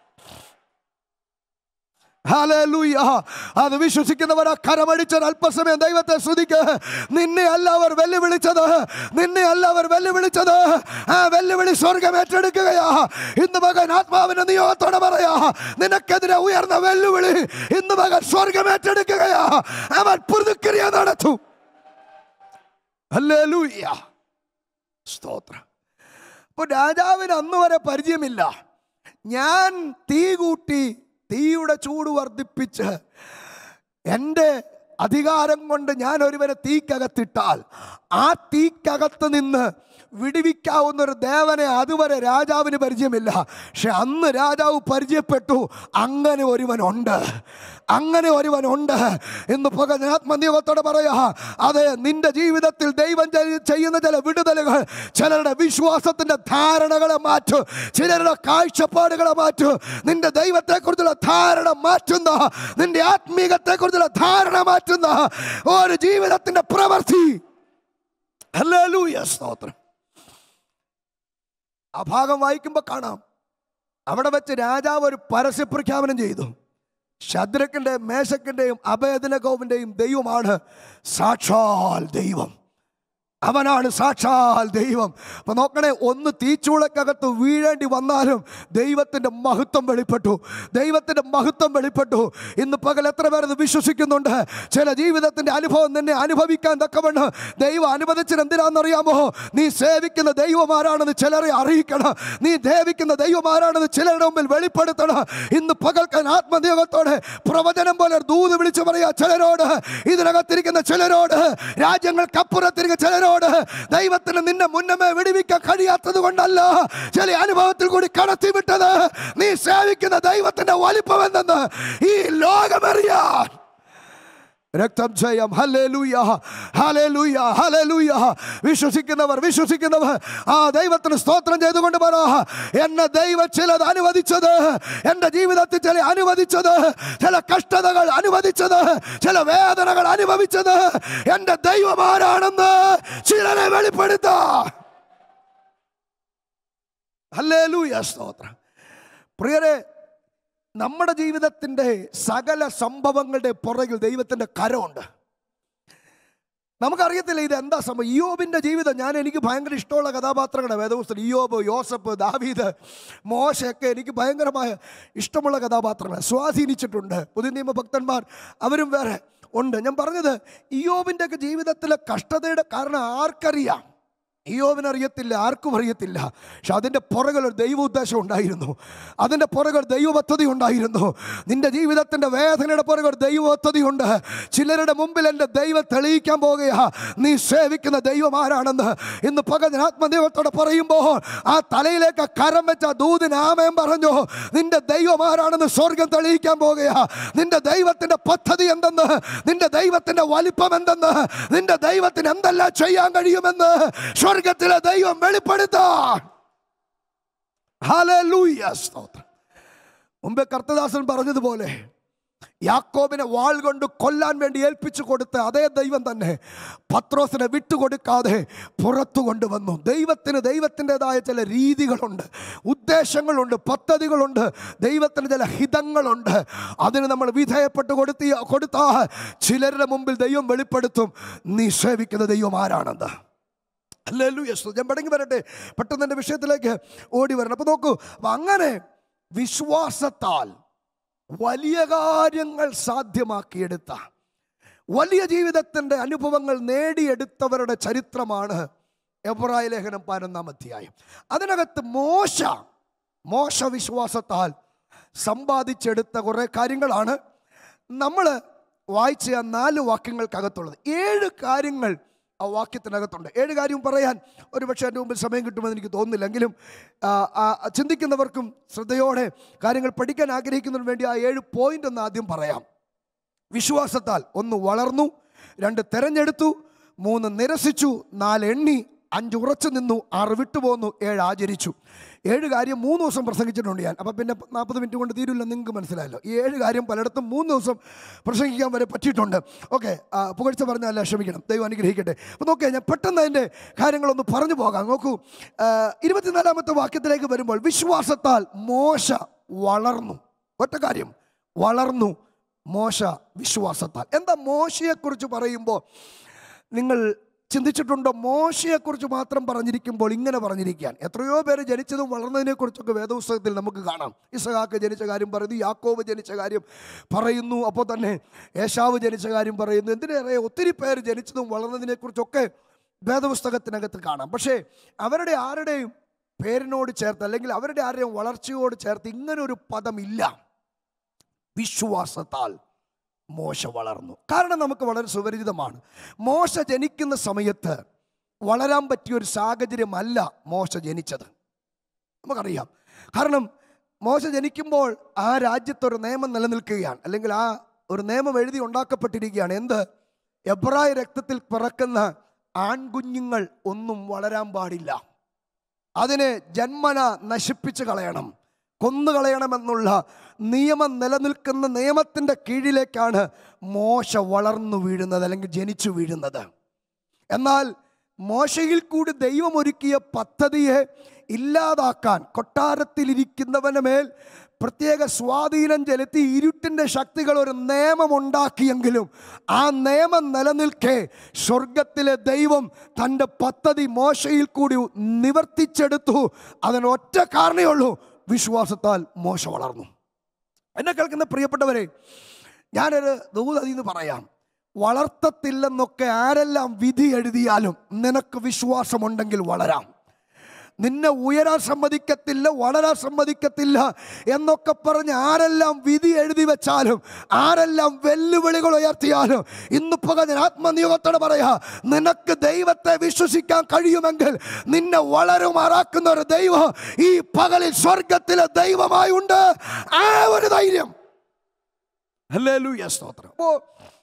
ഹല്ലേലൂയ. അത് വിശ്വസിക്കുന്നവർ ആ കരമടിച്ച അല്പസമയം ദൈവത്തെ സ്തുതിക്ക് നിന്നെ അല്ല അവർ വെല്ലുവിളിച്ചത് നിന്നെ അല്ല അവർ വെല്ലുവിളിച്ചത് ആ വെല്ലുവിളി സ്വർഗം ഏറ്റെടുക്കുകയാ ഇന്ന് മകൻ ആത്മാവിന്റെ നിയോഗത്തോടെ പറയാ നിനക്കെതിരെ ഉയർന്ന വെല്ലുവിളി ഇന്ന് മകൻ സ്വർഗം ഏറ്റെടുക്കുകയാ അവൻ പുതുക്രിയ നടത്തും ഹല്ലേലൂയ. സ്തോത്രം അപ്പൊ രാജാവിന് അന്ന് വരെ പരിചയമില്ല ഞാൻ തീ കൂട്ടി തീയുടെ ചൂട് വർദ്ധിപ്പിച്ച് എൻ്റെ അധികാരം കൊണ്ട് ഞാൻ ഒരുവനെ തീക്കകത്തിട്ടാൽ ആ തീക്കകത്ത് നിന്ന് വിടുവിക്കാവുന്ന ഒരു ദേവനെ അതുവരെ രാജാവിന് പരിചയമില്ല പക്ഷെ അന്ന് രാജാവ് പരിചയപ്പെട്ടു അങ്ങനെ ഒരുവനുണ്ട് അങ്ങനെ ഒരുവനുണ്ട് എന്ന് പകനാത്മനിയോഗത്തോടെ പറയാ അതെ നിന്റെ ജീവിതത്തിൽ ദൈവം ചെയ്- ചെയ്യുന്ന ചില വിടുതലുകൾ ചിലരുടെ വിശ്വാസത്തിന്റെ ധാരണകളെ മാറ്റും ചിലരുടെ കാഴ്ചപ്പാടുകളെ മാറ്റും നിന്റെ ദൈവത്തെക്കുറിച്ചുള്ള ധാരണ മാറ്റുന്ന നിന്റെ ആത്മീകത്തെക്കുറിച്ചുള്ള ധാരണ മാറ്റുന്ന ഒരു ജീവിതത്തിന്റെ പ്രവൃത്തി ഹല്ലേലൂയ സ്തോത്രം ആ ഭാഗം വായിക്കുമ്പോൾ കാണാം അവിടെ വെച്ച് രാജാവ് ഒരു പരസ്യ പ്രഖ്യാപനം ചെയ്തു ശദ്രക്കിൻ്റെയും മേശക്കിൻ്റെയും അഭേദനകോവിൻ്റെയും ദൈവമാണ് സാക്ഷാൽ ദൈവം അവനാണ് സാക്ഷാൽ ദൈവം അപ്പൊ നോക്കണേ ഒന്ന് തീച്ചൂളക്കകത്ത് വീഴേണ്ടി വന്നാലും ദൈവത്തിന്റെ മഹത്വം വെളിപ്പെട്ടു ദൈവത്തിന്റെ മഹത്വം വെളിപ്പെട്ടു ഇന്ന് പകൽ എത്ര പേർ ഇത് വിശ്വസിക്കുന്നുണ്ട് ചില ജീവിതത്തിന്റെ അനുഭവം നിന്നെ അനുഭവിക്കാൻ തക്കവണ്ണം ദൈവം അനുവദിച്ചത് എന്തിനാണെന്നറിയാമോ നീ സേവിക്കുന്ന ദൈവം ആരാണെന്ന് ചിലരെ അറിയിക്കണം നീ ദേവിക്കുന്ന ദൈവം ആരാണെന്ന് ചിലരുടെ മുമ്പിൽ വെളിപ്പെടുത്തണം ഇന്ന് പകൽക്കാൻ ആത്മനിയോഗത്തോടെ പ്രവചനം പോലെ ഒരു ദൂത് വിളിച്ചു പറയാ ചിലരോട് ഇതിനകത്തിരിക്കുന്ന ചിലരോട് രാജ്യങ്ങൾക്കപ്പുറത്തിരിക്കുന്ന ചിലരോട് ദൈവത്തിന് നിന്നെ മുന്നമേ വിടുവിക്കാൻ കഴിയാത്തത് കൊണ്ടല്ല ചില അനുഭവത്തിൽ കൂടി കടത്തിവിട്ടത് നീ സേവിക്കുന്ന ദൈവത്തിന്റെ വലിപ്പം എന്തെന്ന് ഈ ലോകമറിയാൻ രക്തം ജയം ഹല്ലേലൂയ ഹല്ലേലൂയ ഹല്ലേലൂയ വിശ്വസിക്കുന്നവർ വിശ്വസിക്കുന്നവർ ആ ദൈവത്തിന് സ്തോത്രം ചെയ്തുകൊണ്ട് പറ എന്നെ ദൈവം ചിലത് അനുവദിച്ചത് എൻ്റെ ജീവിതത്തിൽ ചില അനുവദിച്ചത് ചില കഷ്ടതകൾ അനുവദിച്ചത് ചില വേദനകൾ അനുഭവിച്ചത് എൻ്റെ ദൈവം ആരാണെന്ന് ചിലരെ വെളിപ്പെടുത്താം ഹല്ലേലൂയ സ്തോത്രം പ്രിയരെ നമ്മുടെ ജീവിതത്തിൻ്റെ സകല സംഭവങ്ങളുടെ പുറകിൽ ദൈവത്തിൻ്റെ കരമുണ്ട് നമുക്കറിയത്തില്ല ഇത് എന്താ സംഭവം ഇയോബിൻ്റെ ജീവിതം ഞാൻ എനിക്ക് ഭയങ്കര ഇഷ്ടമുള്ള കഥാപാത്രങ്ങളാണ് വേദപുസ്തകം ഇയോബ് യോസഫ് ദാവീദ് മോശയൊക്കെ എനിക്ക് ഭയങ്കരമായ ഇഷ്ടമുള്ള കഥാപാത്രങ്ങൾ സ്വാധീനിച്ചിട്ടുണ്ട് പുതിയ നിയമ ഭക്തന്മാർ അവരും വേറെ ഉണ്ട് ഞാൻ പറഞ്ഞത് ഇയോബിൻ്റെയൊക്കെ ജീവിതത്തിലെ കഷ്ടതയുടെ കാരണം ആർക്കറിയാം ഇയോവിന് അറിയത്തില്ല ആർക്കും അറിയത്തില്ല പക്ഷെ അതിൻ്റെ പുറകിൽ ഒരു ദൈവ ഉദ്ദേശം ഉണ്ടായിരുന്നു അതിൻ്റെ പുറകിൽ ദൈവ പദ്ധതി ഉണ്ടായിരുന്നു നിന്റെ ജീവിതത്തിൻ്റെ വേദനയുടെ പുറകിൽ ഒരു ദൈവ പദ്ധതിയുണ്ട് ചിലരുടെ മുമ്പിൽ എൻ്റെ ദൈവം തെളിയിക്കാൻ പോകുകയാ നീ സേവിക്കുന്ന ദൈവം ആരാണെന്ന് ഇന്ന് പകൽ ആത്മദൈവത്തോടെ പറയുമ്പോൾ ആ തലയിലേക്ക് കരം വെച്ച ആ ദൂതിന് ആമയം പറഞ്ഞു നിന്റെ ദൈവം ആരാണെന്ന് സ്വർഗം തെളിയിക്കാൻ പോകുകയാ നിന്റെ ദൈവത്തിൻ്റെ പദ്ധതി എന്തെന്ന് നിന്റെ ദൈവത്തിൻ്റെ വലിപ്പം എന്തെന്ന് നിന്റെ ദൈവത്തിന് എന്തെല്ലാം ചെയ്യാൻ കഴിയുമെന്ന് സ്വർഗത്തിലെ ദൈവം വെളിപ്പെടുത്താൻ ഹല്ലേലൂയ സ്തോത്രം മുമ്പേ കർത്തദാസൻ പറഞ്ഞതുപോലെ യാക്കോബിനെ വാൾ കൊണ്ട് കൊല്ലാൻ വേണ്ടി ഏൽപ്പിച്ചു കൊടുത്ത അതേ ദൈവം തന്നെ പത്രോസിനെ വിട്ടുകൊടുക്കാതെ പുറത്തു കൊണ്ടുവന്നു ദൈവത്തിന് ദൈവത്തിൻ്റെതായ ചില രീതികളുണ്ട് ഉദ്ദേശങ്ങളുണ്ട് പദ്ധതികളുണ്ട് ദൈവത്തിന് ചില ഹിതങ്ങളുണ്ട് അതിന് നമ്മൾ വിധേയപ്പെട്ട് കൊടുത്തി കൊടുത്താ ചിലരുടെ മുമ്പിൽ ദൈവം വെളിപ്പെടുത്തും നീ സേവിക്കുന്ന ദൈവം ആരാണെന്ന് ഹല്ലേലൂയ. സ്തുതി. ഞാൻ മടങ്ങി വരട്ടെ പെട്ടെന്ന് എൻ്റെ വിഷയത്തിലേക്ക് ഓടി വരണം അപ്പൊ നോക്കൂ അപ്പൊ അങ്ങനെ വിശ്വാസത്താൽ വലിയ കാര്യങ്ങൾ സാധ്യമാക്കിയെടുത്ത വലിയ ജീവിതത്തിൻ്റെ അനുഭവങ്ങൾ നേടിയെടുത്തവരുടെ ചരിത്രമാണ് എബ്രായ ലേഖനം പതിനൊന്നാം അധ്യായം അതിനകത്ത് മോശ മോശ വിശ്വാസത്താൽ സമ്പാദിച്ചെടുത്ത കുറേ കാര്യങ്ങളാണ് നമ്മൾ വായിച്ച ആ നാല് വാക്യങ്ങൾക്കകത്തുള്ളത് ഏഴ് കാര്യങ്ങൾ ആ വാക്യത്തിനകത്തുണ്ട് ഏഴ് കാര്യം പറയാൻ ഒരു പക്ഷേ എൻ്റെ മുമ്പിൽ സമയം കിട്ടുമെന്ന് എനിക്ക് തോന്നുന്നില്ല എങ്കിലും ആ, ആ, ചിന്തിക്കുന്നവർക്കും ശ്രദ്ധയോടെ കാര്യങ്ങൾ പഠിക്കാൻ ആഗ്രഹിക്കുന്നതിന് വേണ്ടി ആ ഏഴ് പോയിന്റ് ഒന്ന് ആദ്യം പറയാം വിശ്വാസത്താൽ ഒന്ന് വളർന്നു രണ്ട് തെരഞ്ഞെടുത്തു മൂന്ന് നിരസിച്ചു നാല് എണ്ണി അഞ്ച് ഉറച്ചു നിന്നു ആറ് വിട്ടുപോന്നു ഏഴ് ആചരിച്ചു ഏഴ് കാര്യം മൂന്ന് ദിവസം പ്രസംഗിച്ചിട്ടുണ്ട് ഞാൻ അപ്പം പിന്നെ നാൽപ്പത് മിനിറ്റ് കൊണ്ട് തീരില്ല നിങ്ങൾക്ക് മനസ്സിലായല്ലോ ഈ ഏഴ് കാര്യം പലയിടത്തും മൂന്ന് ദിവസം പ്രസംഗിക്കാൻ വരെ പറ്റിയിട്ടുണ്ട് ഓക്കെ പുകഴ്ച പറഞ്ഞല്ല ക്ഷമിക്കണം ദൈവം അനുഗ്രഹിക്കട്ടെ അപ്പോൾ നോക്കിയാൽ ഞാൻ പെട്ടെന്ന് അതിൻ്റെ കാര്യങ്ങളൊന്ന് പറഞ്ഞു പോകാം നോക്കൂ ആ, ഇരുപത്തിനാലാമത്തെ വാക്യത്തിലേക്ക് വരുമ്പോൾ വിശ്വാസത്താൽ മോശ വളർന്നു ഒറ്റ കാര്യം വളർന്നു മോശ വിശ്വാസത്താൽ എന്താ മോശയെക്കുറിച്ച് പറയുമ്പോൾ നിങ്ങൾ ചിന്തിച്ചിട്ടുണ്ടോ മോശയെക്കുറിച്ച് മാത്രം പറഞ്ഞിരിക്കുമ്പോൾ ഇങ്ങനെ പറഞ്ഞിരിക്കാൻ എത്രയോ പേര് ജനിച്ചതും വളർന്നതിനെക്കുറിച്ചൊക്കെ വേദപുസ്തകത്തിൽ നമുക്ക് കാണാം ഇസഹാക്ക് ജനിച്ച കാര്യം പറയുന്നു യാക്കോബ് ജനിച്ച കാര്യം പറയുന്നു അപ്പോൾ തന്നെ യേശാവ് ജനിച്ച കാര്യം പറയുന്നു എന്തിനേറെ ഒത്തിരി പേര് ജനിച്ചതും വളർന്നതിനെക്കുറിച്ചൊക്കെ വേദപുസ്തകത്തിനകത്ത് കാണാം പക്ഷേ അവരുടെ ആരുടെയും പേരിനോട് ചേർത്ത് അല്ലെങ്കിൽ അവരുടെ ആരുടെയും വളർച്ചയോട് ചേർത്ത് ഇങ്ങനെ ഒരു പദമില്ല വിശ്വാസത്താൽ മോശ വളർന്നു കാരണം നമുക്ക് വളരെ സുപരിചിതമാണ് മോശ ജനിക്കുന്ന സമയത്ത് വളരാൻ പറ്റിയ ഒരു സാഹചര്യമല്ല മോശ ജനിച്ചത് നമുക്കറിയാം കാരണം മോശ ജനിക്കുമ്പോൾ ആ രാജ്യത്തൊരു നിയമം നിലനിൽക്കുകയാണ് അല്ലെങ്കിൽ ആ ഒരു നിയമം എഴുതി ഉണ്ടാക്കപ്പെട്ടിരിക്കുകയാണ് എന്ത് എബ്രായ രക്തത്തിൽ പിറക്കുന്ന ആൺകുഞ്ഞുങ്ങൾ ഒന്നും വളരാൻ പാടില്ല അതിനെ ജന്മന നശിപ്പിച്ച് കളയണം കൊന്നുകളയണമെന്നുള്ള നിയമം നിലനിൽക്കുന്ന നിയമത്തിൻ്റെ കീഴിലേക്കാണ് മോശ വളർന്നു വീഴുന്നത് അല്ലെങ്കിൽ ജനിച്ചു വീഴുന്നത് എന്നാൽ മോശയിൽ കൂടി ദൈവം ഒരുക്കിയ പദ്ധതിയെ ഇല്ലാതാക്കാൻ കൊട്ടാരത്തിലിരിക്കുന്നവന് മേൽ പ്രത്യേക സ്വാധീനം ചെലുത്തി ഇരുട്ടിൻ്റെ ശക്തികൾ ഒരു നിയമം ഉണ്ടാക്കിയെങ്കിലും ആ നിയമം നിലനിൽക്കെ സ്വർഗത്തിലെ ദൈവം തൻ്റെ പദ്ധതി മോശയിൽ കൂടി നിവർത്തിച്ചെടുത്തു അതിനൊറ്റ കാരണമേ ഉള്ളൂ വിശ്വാസത്താൽ മോശ വളർന്നു എന്നെ കേൾക്കുന്ന പ്രിയപ്പെട്ടവരെ ഞാനൊരു ദൂതതിന്ന് പറയാം വളർത്തത്തില്ലെന്നൊക്കെ ആരെല്ലാം വിധി എഴുതിയാലും നിനക്ക് വിശ്വാസമുണ്ടെങ്കിൽ വളരാം നിന്നെ ഉയരാൻ സമ്മതിക്കത്തില്ല വളരാൻ സമ്മതിക്കത്തില്ല എന്നൊക്കെ പറഞ്ഞ് ആരെല്ലാം വിധി എഴുതി വെച്ചാലും ആരെല്ലാം വെല്ലുവിളികൾ ഉയർത്തിയാലും ഇന്നിപ്പോ ഞാൻ ആത്മനിയോഗത്തോടെ പറയാ നിനക്ക് ദൈവത്തെ വിശ്വസിക്കാൻ കഴിയുമെങ്കിൽ നിന്നെ വളരുമാറാക്കുന്ന ഒരു ദൈവം ഈ പകലിൽ സ്വർഗത്തിലെ ദൈവമായി ഉണ്ട് ആ ഒരു ധൈര്യം ഹല്ലേലൂയ സ്തോത്രം അപ്പോ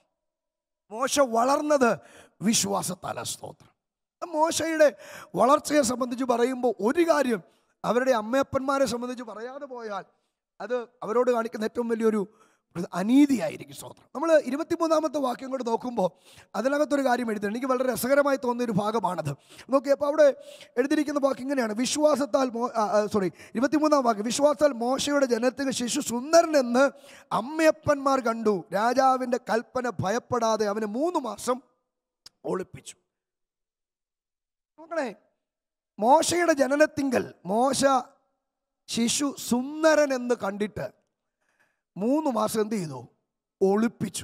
മോശ വളർന്നത് വിശ്വാസത്താല സ്തോത്രം മോശയുടെ വളർച്ചയെ സംബന്ധിച്ച് പറയുമ്പോൾ ഒരു കാര്യം അവരുടെ അമ്മയപ്പന്മാരെ സംബന്ധിച്ച് പറയാതെ പോയാൽ അത് അവരോട് കാണിക്കുന്ന ഏറ്റവും വലിയൊരു അനീതിയായിരിക്കും സ്തോത്രം നമ്മൾ ഇരുപത്തിമൂന്നാമത്തെ വാക്യം കൊണ്ട് നോക്കുമ്പോൾ അതിനകത്തൊരു കാര്യം എഴുതി എനിക്ക് വളരെ രസകരമായി തോന്നിയ ഒരു ഭാഗമാണത് നോക്കി അപ്പോൾ അവിടെ എഴുതിയിരിക്കുന്ന വാക്ക് ഇങ്ങനെയാണ് വിശ്വാസത്താൽ മോ സോറി ഇരുപത്തിമൂന്നാം വാക്യം വിശ്വാസത്താൽ മോശയുടെ ജനത്തിന് ശിശു സുന്ദരനെന്ന് അമ്മയപ്പന്മാർ കണ്ടു രാജാവിൻ്റെ കൽപ്പന ഭയപ്പെടാതെ അവന് മൂന്ന് മാസം ഒളിപ്പിച്ചു നോക്കണേ മോശയുടെ ജനനത്തിങ്കൽ മോശ ശിശു സുന്ദരൻ എന്ന് കണ്ടിട്ട് മൂന്ന് മാസം എന്ത് ചെയ്തു ഒളിപ്പിച്ചു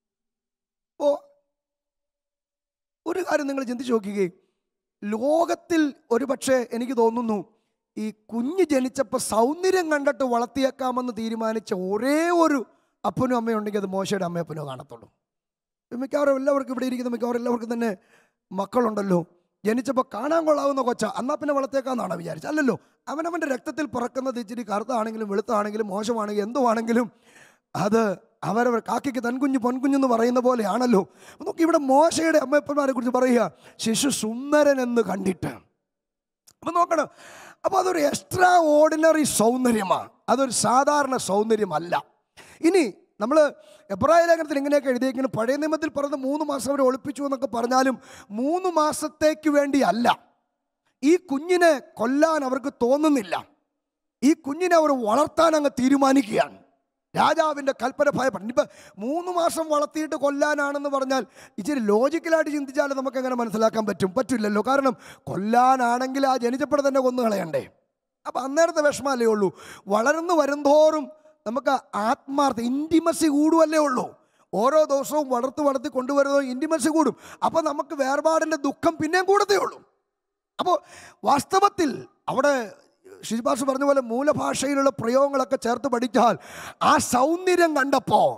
ഓ ഒരു കാര്യം നിങ്ങൾ ചിന്തിച്ചു നോക്കുകയെ ലോകത്തിൽ ഒരു പക്ഷേ എനിക്ക് തോന്നുന്നു ഈ കുഞ്ഞ് ജനിച്ചപ്പോൾ സൗന്ദര്യം കണ്ടിട്ട് വളർത്തിയേക്കാമെന്ന് തീരുമാനിച്ച ഒരേ ഒരു അപ്പനും അമ്മയും ഉണ്ടെങ്കിൽ അത് മോശയുടെ അമ്മയപ്പനോ കാണത്തുള്ളൂ മിക്കവാറും എല്ലാവർക്കും ഇവിടെ ഇരിക്കുന്ന മിക്കവാറും എല്ലാവർക്കും തന്നെ മക്കളുണ്ടല്ലോ ജനിച്ചപ്പോൾ കാണാൻ കൊള്ളാവുന്ന കൊച്ച എന്നാൽ പിന്നെ വളർത്തേക്കാന്നാണ് വിചാരിച്ചത് അല്ലല്ലോ അവനവൻ്റെ രക്തത്തിൽ പിറക്കുന്നത് ഇച്ചിരി കറുത്താണെങ്കിലും വെളുത്താണെങ്കിലും മോശമാണെങ്കിലും എന്തുവാണെങ്കിലും അത് അവരവർ കാക്കയ്ക്ക് തൻകുഞ്ഞ് പൊൻകുഞ്ഞെന്ന് പറയുന്ന പോലെയാണല്ലോ അപ്പോൾ നോക്കി ഇവിടെ മോശയുടെ അമ്മയപ്പന്മാരെ കുറിച്ച് പറയുക ശിശു സുന്ദരൻ എന്ന് കണ്ടിട്ട് അപ്പം നോക്കണം അപ്പോൾ അതൊരു എക്സ്ട്രാ ഓർഡിനറി സൗന്ദര്യമാണ് അതൊരു സാധാരണ സൗന്ദര്യമല്ല ഇനി നമ്മൾ എബ്രായ ലേഖനത്തിൽ ഇങ്ങനെയൊക്കെ എഴുതിയിരിക്കുന്നു പഴയ നിയമത്തിൽ പറഞ്ഞ മൂന്ന് മാസം അവർ ഒളിപ്പിച്ചു എന്നൊക്കെ പറഞ്ഞാലും മൂന്ന് മാസത്തേക്ക് വേണ്ടി അല്ല ഈ കുഞ്ഞിനെ കൊല്ലാൻ അവർക്ക് തോന്നുന്നില്ല ഈ കുഞ്ഞിനെ അവർ വളർത്താൻ അങ്ങ് തീരുമാനിക്കുകയാണ് രാജാവിൻ്റെ കൽപ്പന ഭയപ്പെടും ഇപ്പം മൂന്ന് മാസം വളർത്തിയിട്ട് കൊല്ലാനാണെന്ന് പറഞ്ഞാൽ ഇച്ചിരി ലോജിക്കലായിട്ട് ചിന്തിച്ചാൽ നമുക്ക് എങ്ങനെ മനസ്സിലാക്കാൻ പറ്റും പറ്റില്ലല്ലോ കാരണം കൊല്ലാനാണെങ്കിൽ ആ ജനിച്ചപ്പോഴെ തന്നെ കൊന്നു കളയണ്ടേ അപ്പം അന്നേരത്തെ വിഷമല്ലേ ഉള്ളൂ വളർന്നു വരുന്തോറും നമുക്ക് ആത്മാർത്ഥ ഇൻറ്റിമസി കൂടുമല്ലേ ഉള്ളൂ ഓരോ ദിവസവും വളർത്ത് വളർത്തി കൊണ്ടുവരുന്നതും ഇൻറ്റിമസി കൂടും അപ്പോൾ നമുക്ക് വേർപാടിൻ്റെ ദുഃഖം പിന്നെയും കൂടത്തേ ഉള്ളൂ അപ്പോൾ വാസ്തവത്തിൽ അവിടെ ഷിജിബാസ് പറഞ്ഞ പോലെ മൂലഭാഷയിലുള്ള പ്രയോഗങ്ങളൊക്കെ ചേർത്ത് പഠിച്ചാൽ ആ സൗന്ദര്യം കണ്ടപ്പോൾ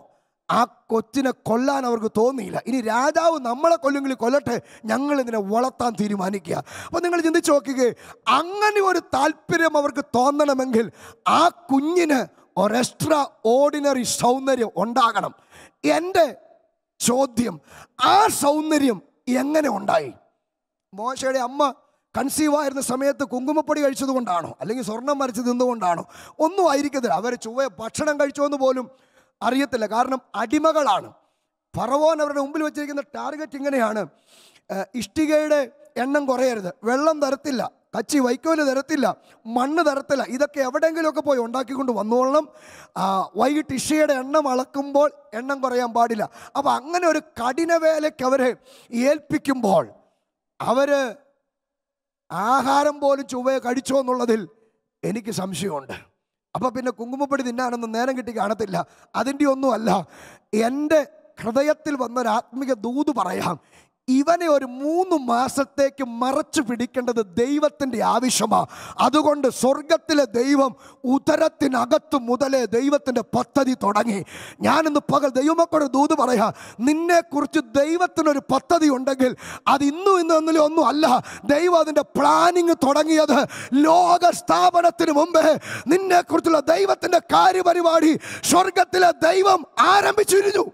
ആ കൊച്ചിനെ കൊല്ലാൻ അവർക്ക് തോന്നിയില്ല ഇനി രാജാവ് നമ്മളെ കൊല്ലുമെങ്കിൽ കൊല്ലട്ടെ ഞങ്ങൾ ഇതിനെ വളർത്താൻ തീരുമാനിക്കുക അപ്പോൾ നിങ്ങൾ ചിന്തിച്ച് നോക്കുക അങ്ങനെ ഒരു താല്പര്യം അവർക്ക് തോന്നണമെങ്കിൽ ആ കുഞ്ഞിന് ഒരു എക്സ്ട്രാ ഓർഡിനറി സൗന്ദര്യം ഉണ്ടാകണം എൻ്റെ ചോദ്യം ആ സൗന്ദര്യം എങ്ങനെ ഉണ്ടായി മോശയുടെ അമ്മ കൺസീവ് ആയിരുന്ന സമയത്ത് കുങ്കുമപ്പൊടി കഴിച്ചത് കൊണ്ടാണോ അല്ലെങ്കിൽ സ്വർണം വരച്ച് നിന്നുകൊണ്ടാണോ ഒന്നും ആയിരിക്കത്തില്ല അവർ ചുവ ഭക്ഷണം കഴിച്ചോന്ന് പോലും അറിയത്തില്ല കാരണം അടിമകളാണ് ഫറവോൻ അവരുടെ മുമ്പിൽ വെച്ചിരിക്കുന്ന ടാർഗറ്റ് ഇങ്ങനെയാണ് ഏഹ് ഇഷ്ടികയുടെ എണ്ണം കുറയരുത് വെള്ളം തരത്തില്ല കച്ചി വൈക്കോല് തരത്തില്ല മണ്ണ് തരത്തില്ല ഇതൊക്കെ എവിടെയെങ്കിലുമൊക്കെ പോയി ഉണ്ടാക്കിക്കൊണ്ട് വന്നോളണം ആ, വൈകിട്ട് ഇഷയുടെ എണ്ണം അളക്കുമ്പോൾ എണ്ണം കുറയാൻ പാടില്ല അപ്പം അങ്ങനെ ഒരു കഠിന വേലയ്ക്ക് അവരെ ഏൽപ്പിക്കുമ്പോൾ അവര് ആഹാരം പോലും ചൊവ്വയെ കഴിച്ചോ എന്നുള്ളതിൽ എനിക്ക് സംശയമുണ്ട് അപ്പം പിന്നെ കുങ്കുമപ്പൊടി തിന്നാനൊന്നും നേരം കിട്ടി കാണത്തില്ല അതിൻ്റെ ഒന്നുമല്ല എൻ്റെ ഹൃദയത്തിൽ വന്നൊരു ആത്മിക ദൂത് പറയാം ഇവനെ ഒരു മൂന്ന് മാസത്തേക്ക് മറച്ചു പിടിക്കേണ്ടത് ദൈവത്തിൻ്റെ ആവശ്യമാണ് അതുകൊണ്ട് സ്വർഗത്തിലെ ദൈവം ഉദരത്തിനകത്ത് മുതലേ ദൈവത്തിൻ്റെ പദ്ധതി തുടങ്ങി ഞാനിന്ന് പകൽ ദൈവമക്കളുടെ ദൂത് പറയാ നിന്നെക്കുറിച്ച് ദൈവത്തിനൊരു പദ്ധതി ഉണ്ടെങ്കിൽ അത് ഇന്നും ഇന്നും ഒന്നിലും ഒന്നും അല്ല ദൈവം അതിൻ്റെ പ്ലാനിങ് തുടങ്ങിയത് ലോക സ്ഥാപനത്തിന് മുമ്പേ നിന്നെക്കുറിച്ചുള്ള ദൈവത്തിൻ്റെ കാര്യപരിപാടി സ്വർഗത്തിലെ ദൈവം ആരംഭിച്ചിരുന്നു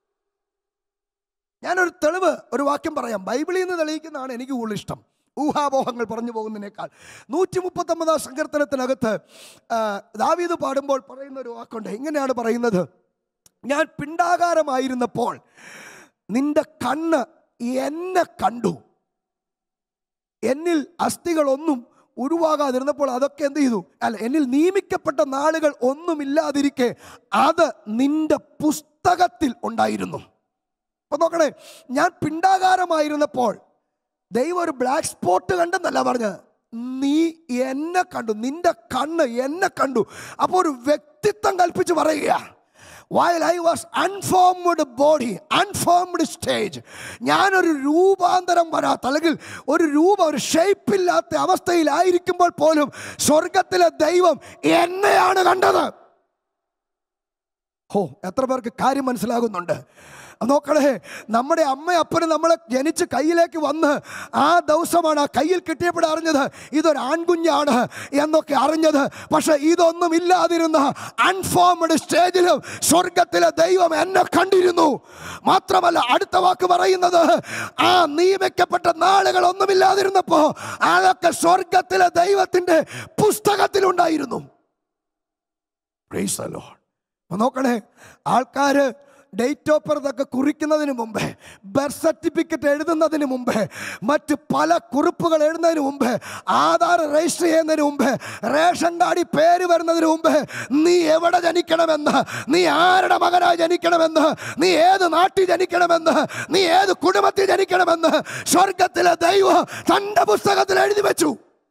ഞാനൊരു തെളിവ് ഒരു വാക്യം പറയാം ബൈബിളിൽ നിന്ന് തെളിയിക്കുന്നതാണ് എനിക്ക് കൂടുതൽ ഇഷ്ടം ഊഹാപോഹങ്ങൾ പറഞ്ഞു പോകുന്നതിനേക്കാൾ നൂറ്റി മുപ്പത്തൊമ്പതാം സങ്കീർത്തനത്തിനകത്ത് ആ, ദാവീദ് പാടുമ്പോൾ പറയുന്ന ഒരു വാക്കുണ്ട് ഇങ്ങനെയാണ് പറയുന്നത് ഞാൻ പിണ്ടാകാരമായിരുന്നപ്പോൾ നിന്റെ കണ്ണ് എന്നെ കണ്ടു എന്നിൽ അസ്ഥികളൊന്നും ഉരുവാകാതിരുന്നപ്പോൾ അതൊക്കെ എന്ത് ചെയ്തു അല്ല എന്നിൽ നിയമിക്കപ്പെട്ട നാളുകൾ ഒന്നുമില്ലാതിരിക്കെ അത് നിന്റെ പുസ്തകത്തിൽ ഉണ്ടായിരുന്നു അപ്പൊ നോക്കണേ ഞാൻ പിണ്ടാകാരമായിരുന്നപ്പോൾ ദൈവം ഒരു ബ്ലാക്ക് സ്പോട്ട് കണ്ടെന്നല്ല പറഞ്ഞത് നീ എന്നെ കണ്ടു നിന്റെ കണ്ണ് എന്നെ കണ്ടു അപ്പോൾ ഒരു വ്യക്തിത്വം കൽപ്പിച്ച് പറയുക വയൽ I was unformed body unformed stage ഞാനൊരു രൂപാന്തരം വരാത്ത അല്ലെങ്കിൽ ഒരു രൂപ ഒരു ഷേപ്പില്ലാത്ത അവസ്ഥയിലായിരിക്കുമ്പോൾ പോലും സ്വർഗത്തിലെ ദൈവം എന്നെയാണ് കണ്ടത് ഹോ എത്ര പേർക്ക് കാര്യം മനസ്സിലാകുന്നുണ്ട് നോക്കണേ നമ്മുടെ അമ്മ അപ്പനും നമ്മളെ ജനിച്ച് കയ്യിലേക്ക് വന്ന് ആ ദിവസമാണ് ആ കയ്യിൽ കിട്ടിയപ്പോൾ അറിഞ്ഞത് ഇതൊരു ആൺകുഞ്ഞാണ് എന്നൊക്കെ അറിഞ്ഞത് പക്ഷെ ഇതൊന്നും ഇല്ലാതിരുന്ന അൺഫോംഡ് സ്റ്റേജിലും സ്വർഗത്തിലെ ദൈവം എന്നെ കണ്ടിരുന്നു മാത്രമല്ല അടുത്ത വാക്ക് പറയുന്നത് ആ നിയമിക്കപ്പെട്ട നാളുകൾ ഒന്നുമില്ലാതിരുന്നപ്പോ അതൊക്കെ സ്വർഗത്തിലെ ദൈവത്തിന്റെ പുസ്തകത്തിലുണ്ടായിരുന്നു Praise the Lord. അപ്പൊ നോക്കണേ ആൾക്കാര് ഡേറ്റ് ഓഫ് ബർത്ത് ഒക്കെ കുറിക്കുന്നതിന് മുമ്പേ ബർത്ത് സർട്ടിഫിക്കറ്റ് എഴുതുന്നതിന് മുമ്പേ മറ്റ് പല കുറിപ്പുകൾ എഴുതുന്നതിന് മുമ്പേ ആധാർ രജിസ്റ്റർ ചെയ്യുന്നതിന് മുമ്പേ റേഷൻ കാർഡിൽ പേര് വരുന്നതിന് മുമ്പേ നീ എവിടെ ജനിക്കണമെന്ന് നീ ആരുടെ മകനായി ജനിക്കണമെന്ന് നീ ഏത് നാട്ടിൽ ജനിക്കണമെന്ന് നീ ഏത് കുടുംബത്തിൽ ജനിക്കണമെന്ന് സ്വർഗത്തിലെ ദൈവം തൻ്റെ പുസ്തകത്തിൽ എഴുതി വെച്ചു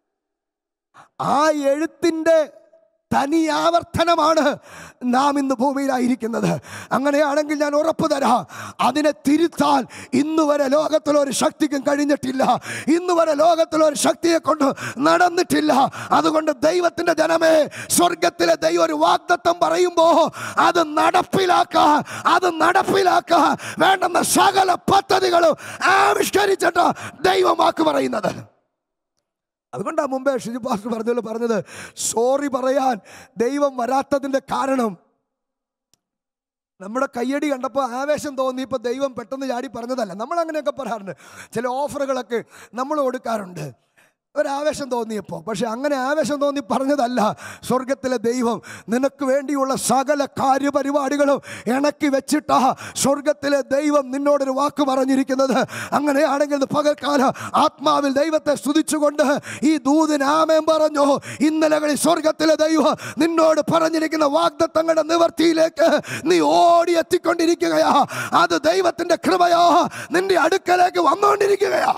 ആ എഴുത്തിൻ്റെ തനി ആവർത്തനമാണ് നാം ഇന്ന് ഭൂമിയിലായിരിക്കുന്നത് അങ്ങനെയാണെങ്കിൽ ഞാൻ ഉറപ്പ് തരാം അതിനെ തിരുത്താൻ ഇന്ന് വരെ ലോകത്തിലൊരു ശക്തിക്കും കഴിഞ്ഞിട്ടില്ല ഇന്ന് വരെ ലോകത്തിലൊരു ശക്തിയെ കൊണ്ട് നടന്നിട്ടില്ല അതുകൊണ്ട് ദൈവത്തിന്റെ ജനമേ സ്വർഗത്തിലെ ദൈവം ഒരു വാഗ്ദത്തം പറയുമ്പോ അത് നടപ്പിലാക്ക അത് നടപ്പിലാക്ക വേണ്ടുന്ന സകല പദ്ധതികളും ആവിഷ്കരിച്ചിട്ട് ദൈവം വാക്ക് പറയുന്നത് അതുകൊണ്ടാണ് മുമ്പേ ഷിജു പാസ്റ്റർ പറഞ്ഞല്ലോ പറഞ്ഞത് സോറി പറയാൻ ദൈവം വരാത്തതിൻ്റെ കാരണം നമ്മുടെ കയ്യടി കണ്ടപ്പോൾ ആവേശം തോന്നിയപ്പോൾ ദൈവം പെട്ടെന്ന് ചാടി പറഞ്ഞതല്ല നമ്മൾ അങ്ങനെയൊക്കെ പറയാറുണ്ട് ചില ഓഫറുകളൊക്കെ നമ്മൾ കൊടുക്കാറുണ്ട് ഒരാവേശം തോന്നിയപ്പോൾ പക്ഷെ അങ്ങനെ ആവേശം തോന്നി പറഞ്ഞതല്ല സ്വർഗത്തിലെ ദൈവം നിനക്ക് വേണ്ടിയുള്ള സകല കാര്യപരിപാടികളും ഇണക്കി വെച്ചിട്ടാ സ്വർഗത്തിലെ ദൈവം നിന്നോടൊരു വാക്ക് പറഞ്ഞിരിക്കുന്നത് അങ്ങനെയാണെങ്കിൽ ഇന്ന് പകൽക്കാല ആത്മാവിൽ ദൈവത്തെ സ്തുതിച്ചുകൊണ്ട് ഈ ദൂതിന് ആമേൻ പറഞ്ഞു ഇന്നലകളിൽ സ്വർഗത്തിലെ ദൈവം നിന്നോട് പറഞ്ഞിരിക്കുന്ന വാഗ്ദത്തങ്ങളുടെ നിവർത്തിയിലേക്ക് നീ ഓടി എത്തിക്കൊണ്ടിരിക്കുകയാ അത് ദൈവത്തിന്റെ കൃപയാ നിന്റെ അടുക്കലേക്ക് വന്നുകൊണ്ടിരിക്കുകയാ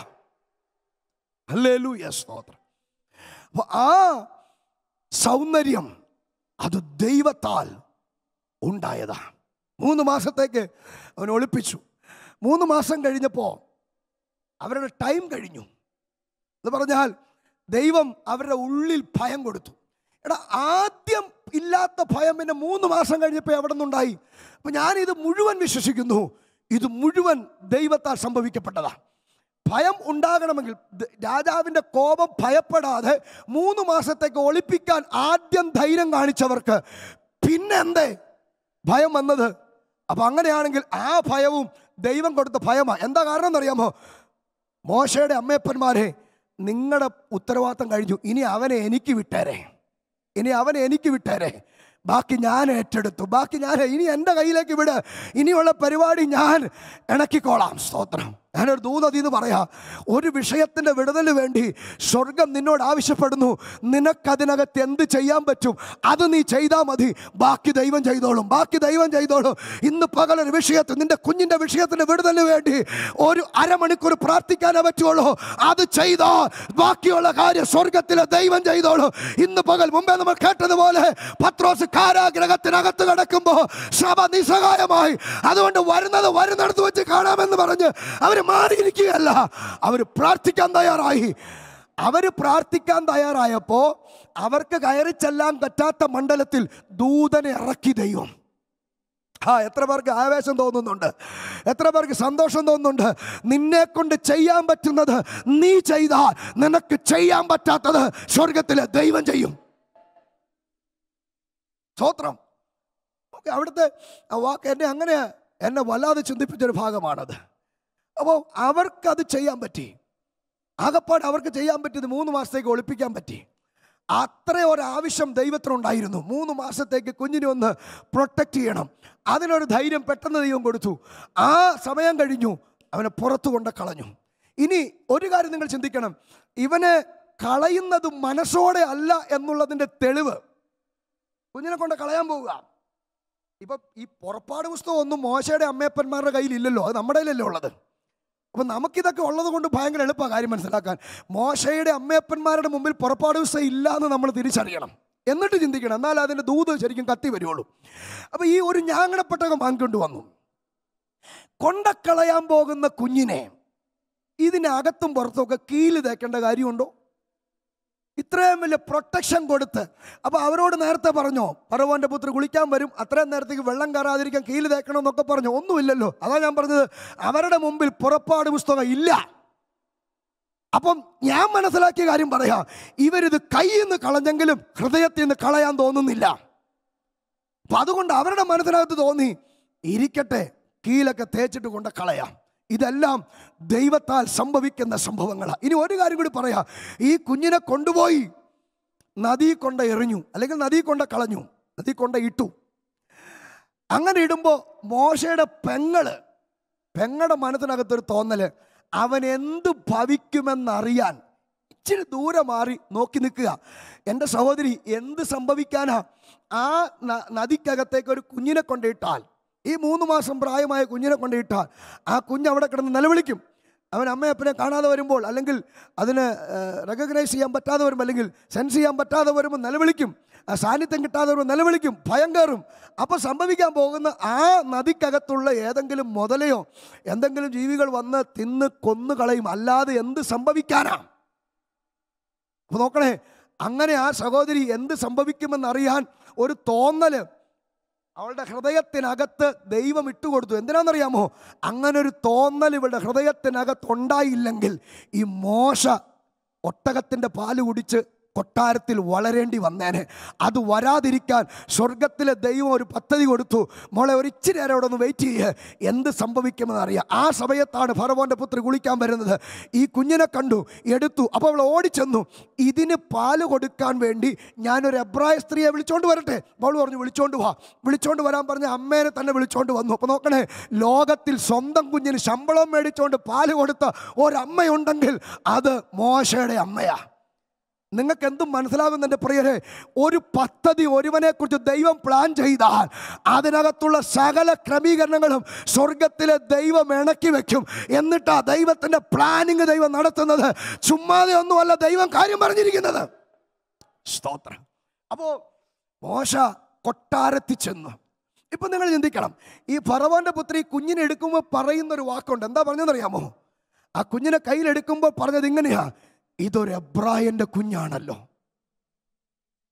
ഹല്ലേലൂയ സ്തോത്രം അപ്പൊ ആ സൗന്ദര്യം അത് ദൈവത്താൽ ഉണ്ടായതാ മൂന്ന് മാസത്തേക്ക് അവൻ ഒളിപ്പിച്ചു മൂന്ന് മാസം കഴിഞ്ഞപ്പോൾ അവരുടെ ടൈം കഴിഞ്ഞു എന്ന് പറഞ്ഞാൽ ദൈവം അവരുടെ ഉള്ളിൽ ഭയം കൊടുത്തു എടാ ആദ്യം ഇല്ലാത്ത ഭയം പിന്നെ മൂന്ന് മാസം കഴിഞ്ഞപ്പോൾ എവിടെ നിന്നുണ്ടായി അപ്പൊ ഞാനിത് മുഴുവൻ വിശ്വസിക്കുന്നു ഇത് മുഴുവൻ ദൈവത്താൽ സംഭവിക്കപ്പെട്ടതാ ഭയം ഉണ്ടാകണമെങ്കിൽ ദ- രാജാവിൻ്റെ കോപം ഭയപ്പെടാതെ മൂന്ന് മാസത്തേക്ക് ഒളിപ്പിക്കാൻ ആദ്യം ധൈര്യം കാണിച്ചവർക്ക് പിന്നെന്തേ ഭയം വന്നത് അപ്പൊ അങ്ങനെയാണെങ്കിൽ ആ ഭയവും ദൈവം കൊടുത്ത ഭയമാണ് എന്താ കാരണം എന്നറിയാമോ മോശയുടെ അമ്മയപ്പന്മാരെ നിങ്ങളുടെ ഉത്തരവാദിത്തം കഴിഞ്ഞു ഇനി അവനെ എനിക്ക് വിട്ടേരെ ഇനി അവനെ എനിക്ക് വിട്ടേരെ ബാക്കി ഞാൻ ഏറ്റെടുത്തു ബാക്കി ഞാൻ ഇനി എൻ്റെ കയ്യിലേക്ക് വിട് ഇനിയുള്ള പരിപാടി ഞാൻ ഇണക്കിക്കോളാം സ്തോത്രം ഞാനൊരു ദൂതതി എന്ന് പറയാം ഒരു വിഷയത്തിൻ്റെ വിടുതലിന് വേണ്ടി സ്വർഗം നിന്നോട് ആവശ്യപ്പെടുന്നു നിനക്കതിനകത്ത് എന്ത് ചെയ്യാൻ പറ്റും അത് നീ ചെയ്താൽ മതി ബാക്കി ദൈവം ചെയ്തോളും ബാക്കി ദൈവം ചെയ്തോളും ഇന്ന് പകലൊരു വിഷയത്തിൽ നിന്റെ കുഞ്ഞിൻ്റെ വിഷയത്തിൻ്റെ വിടുതലിന് വേണ്ടി ഒരു അരമണിക്കൂർ പ്രാർത്ഥിക്കാനേ പറ്റുള്ളൂ അത് ചെയ്തോ ബാക്കിയുള്ള കാര്യം സ്വർഗത്തിലെ ദൈവം ചെയ്തോളൂ ഇന്ന് പകൽ മുമ്പേ നമ്മൾ കേട്ടതുപോലെ പത്രോസ് കാരാഗ്രഹത്തിനകത്ത് കിടക്കുമ്പോൾ സഭ നിസ്സഹായമായി അതുകൊണ്ട് വരുന്നത് വരുന്നിടത്ത് വെച്ച് കാണാമെന്ന് പറഞ്ഞ് അവർ മാറിയിരിക്കുകയല്ല അവർ പ്രാർത്ഥിക്കാൻ തയ്യാറായി അവർ പ്രാർത്ഥിക്കാൻ തയ്യാറായപ്പോൾ അവർക്ക് കയറി ചെല്ലാൻ പറ്റാത്ത മണ്ഡലത്തിൽ ദൂതനെ ഇറക്കി ദൈവം ആ എത്ര പേർക്ക് ആവേശം തോന്നുന്നുണ്ട് എത്ര പേർക്ക് സന്തോഷം തോന്നുന്നുണ്ട് നിന്നെ കൊണ്ട് ചെയ്യാൻ പറ്റുന്നത് നീ ചെയ്താൽ നിനക്ക് ചെയ്യാൻ പറ്റാത്തത് സ്വർഗത്തിലെ ദൈവം ചെയ്യും സ്തോത്രം ഓക്കെ അവിടുത്തെ ആ വാക്ക് എന്നെ അങ്ങനെ എന്നെ വല്ലാതെ ചിന്തിപ്പിച്ചൊരു ഭാഗമാണത് അപ്പോൾ അവർക്കത് ചെയ്യാൻ പറ്റി ആകപ്പാട് അവർക്ക് ചെയ്യാൻ പറ്റിയത് മൂന്ന് മാസത്തേക്ക് ഒളിപ്പിക്കാൻ പറ്റി അത്ര ഒരാവശ്യം ദൈവത്തിനുണ്ടായിരുന്നു മൂന്ന് മാസത്തേക്ക് കുഞ്ഞിനെ ഒന്ന് പ്രൊട്ടക്റ്റ് ചെയ്യണം അതിനൊരു ധൈര്യം പെട്ടെന്ന് ദൈവം കൊടുത്തു ആ സമയം കഴിഞ്ഞു അവനെ പുറത്തു കൊണ്ട് കളഞ്ഞു ഇനി ഒരു കാര്യം നിങ്ങൾ ചിന്തിക്കണം ഇവനെ കളയുന്നത് മനസ്സോടെ അല്ല എന്നുള്ളതിൻ്റെ തെളിവ് കുഞ്ഞിനെ കൊണ്ട് കളയാൻ പോവുക ഇപ്പം ഈ പുറപ്പാട് പുസ്തകം ഒന്നും മോശയുടെ അമ്മയപ്പന്മാരുടെ കയ്യിലില്ലല്ലോ അത് നമ്മുടെ കയ്യിലല്ലേ ഉള്ളത് അപ്പം നമുക്കിതൊക്കെ ഉള്ളത് കൊണ്ട് ഭയങ്കര എളുപ്പമാണ് കാര്യം മനസ്സിലാക്കാൻ മോശയുടെ അമ്മയപ്പന്മാരുടെ മുമ്പിൽ പുറപ്പാട് പുസ്തകം ഇല്ല എന്ന് നമ്മൾ തിരിച്ചറിയണം എന്നിട്ട് ചിന്തിക്കണം എന്നാൽ അതിൻ്റെ ദൂത് ശരിക്കും കത്തി വരുള്ളൂ അപ്പം ഈ ഒരു ഞാങ്ങണപ്പെട്ടകം വാങ്ങിക്കൊണ്ട് വന്നു കൊണ്ടക്കളയാൻ പോകുന്ന കുഞ്ഞിനെ ഇതിനകത്തും പുറത്തുമൊക്കെ കീല് തേക്കേണ്ട കാര്യമുണ്ടോ ഇത്രയും വലിയ പ്രൊട്ടക്ഷൻ കൊടുത്ത് അപ്പോൾ അവരോട് നേരത്തെ പറഞ്ഞോ പറവോൻ്റെ പുത്രി കുളിക്കാൻ വരും അത്രയും നേരത്തേക്ക് വെള്ളം കയറാതിരിക്കാൻ കീല് തേക്കണം എന്നൊക്കെ പറഞ്ഞു ഒന്നുമില്ലല്ലോ അതാ ഞാൻ പറഞ്ഞത് അവരുടെ മുമ്പിൽ പുറപ്പാട് പുസ്തകം ഇല്ല അപ്പം ഞാൻ മനസ്സിലാക്കിയ കാര്യം പറയാം ഇവരിത് കയ്യിൽ നിന്ന് കളഞ്ഞെങ്കിലും ഹൃദയത്തിൽ നിന്ന് കളയാൻ തോന്നുന്നില്ല അപ്പം അതുകൊണ്ട് അവരുടെ മനസ്സിനകത്ത് തോന്നി ഇരിക്കട്ടെ കീലൊക്കെ തേച്ചിട്ട് കൊണ്ട് കളയാം ഇതെല്ലാം ദൈവത്താൽ സംഭവിക്കുന്ന സംഭവങ്ങളാണ് ഇനി ഒരു കാര്യം കൂടി പറയാം ഈ കുഞ്ഞിനെ കൊണ്ടുപോയി നദി കൊണ്ട് എറിഞ്ഞു അല്ലെങ്കിൽ നദി കൊണ്ട് കളഞ്ഞു നദി കൊണ്ട് ഇട്ടു അങ്ങനെ ഇടുമ്പോൾ മോശയുടെ പെങ്ങള് പെങ്ങളുടെ മനസ്സിനകത്തൊരു തോന്നല് അവൻ എന്ത് ഭവിക്കുമെന്നറിയാൻ ഇച്ചിരി ദൂരെ മാറി നോക്കി നിൽക്കുക എൻ്റെ സഹോദരി എന്ത് സംഭവിക്കാനാ ആ ന- നദിക്കകത്തേക്ക് ഒരു കുഞ്ഞിനെ കൊണ്ടിട്ടാൽ ഈ മൂന്ന് മാസം പ്രായമായ കുഞ്ഞിനെ കൊണ്ടിട്ടാൽ ആ കുഞ്ഞ് അവിടെ കിടന്ന് നിലവിളിക്കും അവൻ അമ്മയപ്പനെ കാണാതെ വരുമ്പോൾ അല്ലെങ്കിൽ അതിന് റെക്കഗ്നൈസ് ചെയ്യാൻ പറ്റാതെ വരുമ്പോൾ അല്ലെങ്കിൽ സെൻസ് ചെയ്യാൻ പറ്റാതെ വരുമ്പോൾ നിലവിളിക്കും ആ സാന്നിധ്യം കിട്ടാതെ വരുമ്പോൾ നിലവിളിക്കും ഭയം കയറും അപ്പോൾ സംഭവിക്കാൻ പോകുന്ന ആ നദിക്കകത്തുള്ള ഏതെങ്കിലും മുതലയോ എന്തെങ്കിലും ജീവികൾ വന്ന് തിന്ന് കൊന്നു കളയും അല്ലാതെ എന്ത് സംഭവിക്കാനാ അപ്പോൾ നോക്കണേ അങ്ങനെ ആ സഹോദരി എന്ത് സംഭവിക്കുമെന്നറിയാൻ ഒരു തോന്നല് അവളുടെ ഹൃദയത്തിനകത്ത് ദൈവം ഇട്ടുകൊടുത്തു എന്തിനാണെന്നറിയാമോ അങ്ങനെ ഒരു തോന്നൽ ഇവളുടെ ഹൃദയത്തിനകത്ത് ഉണ്ടായില്ലെങ്കിൽ ഈ മോശ ഒട്ടകത്തിൻ്റെ പാല് കുടിച്ച് കൊട്ടാരത്തിൽ വളരേണ്ടി വന്നേനെ അത് വരാതിരിക്കാൻ സ്വർഗത്തിലെ ദൈവം ഒരു പദ്ധതി കൊടുത്തു മോളെ ഒരു ഇച്ചിരി നേരം അവിടെ ഒന്ന് വെയിറ്റ് ചെയ്യ് എന്ത് സംഭവിക്കുമെന്ന് അറിയാം ആ സമയത്താണ് ഫറവോൻ്റെ പുത്രി കുളിക്കാൻ വരുന്നത് ഈ കുഞ്ഞിനെ കണ്ടു എടുത്തു അപ്പോൾ അവൾ ഓടിച്ചെന്നു ഇതിന് പാല് കൊടുക്കാൻ വേണ്ടി ഞാനൊരു എബ്രായ സ്ത്രീയെ വിളിച്ചോണ്ട് വരട്ടെ അവൾ പറഞ്ഞു വിളിച്ചോണ്ട് വാ വിളിച്ചോണ്ട് വരാൻ പറഞ്ഞ അമ്മേനെ തന്നെ വിളിച്ചോണ്ട് വന്നു അപ്പോൾ നോക്കണേ ലോകത്തിൽ സ്വന്തം കുഞ്ഞിന് ശമ്പളം മേടിച്ചോണ്ട് പാല് കൊടുത്ത ഒരമ്മയുണ്ടെങ്കിൽ അത് മോശയുടെ അമ്മയാ നിങ്ങൾക്ക് എന്തും മനസ്സിലാകുന്ന എൻ്റെ പ്രിയരെ ഒരു പദ്ധതി ഒരുവനെക്കുറിച്ച് ദൈവം പ്ലാൻ ചെയ്താൽ അതിനകത്തുള്ള സകല ക്രമീകരണങ്ങളും സ്വർഗത്തിലെ ദൈവം ഇണക്കി വെക്കും എന്നിട്ടാ ദൈവത്തിൻ്റെ പ്ലാനിങ് ദൈവം നടത്തുന്നത് ചുമ്മാതെ ഒന്നുമല്ല ദൈവം കാര്യം പറഞ്ഞിരിക്കുന്നത് സ്തോത്രം അപ്പോൾ മോശ കൊട്ടാരത്തിൽ ചെന്നു ഇപ്പം നിങ്ങൾ ചിന്തിക്കണം ഈ ഫറവോന്റെ പുത്രി കുഞ്ഞിനെ എടുക്കുമ്പോൾ പറയുന്ന ഒരു വാക്കുണ്ട് എന്താ പറഞ്ഞതെന്നറിയാമോ ആ കുഞ്ഞിനെ കയ്യിലെടുക്കുമ്പോൾ പറഞ്ഞത് ഇങ്ങനെയാ ഇതൊരു എബ്രായന്റെ കുഞ്ഞാണല്ലോ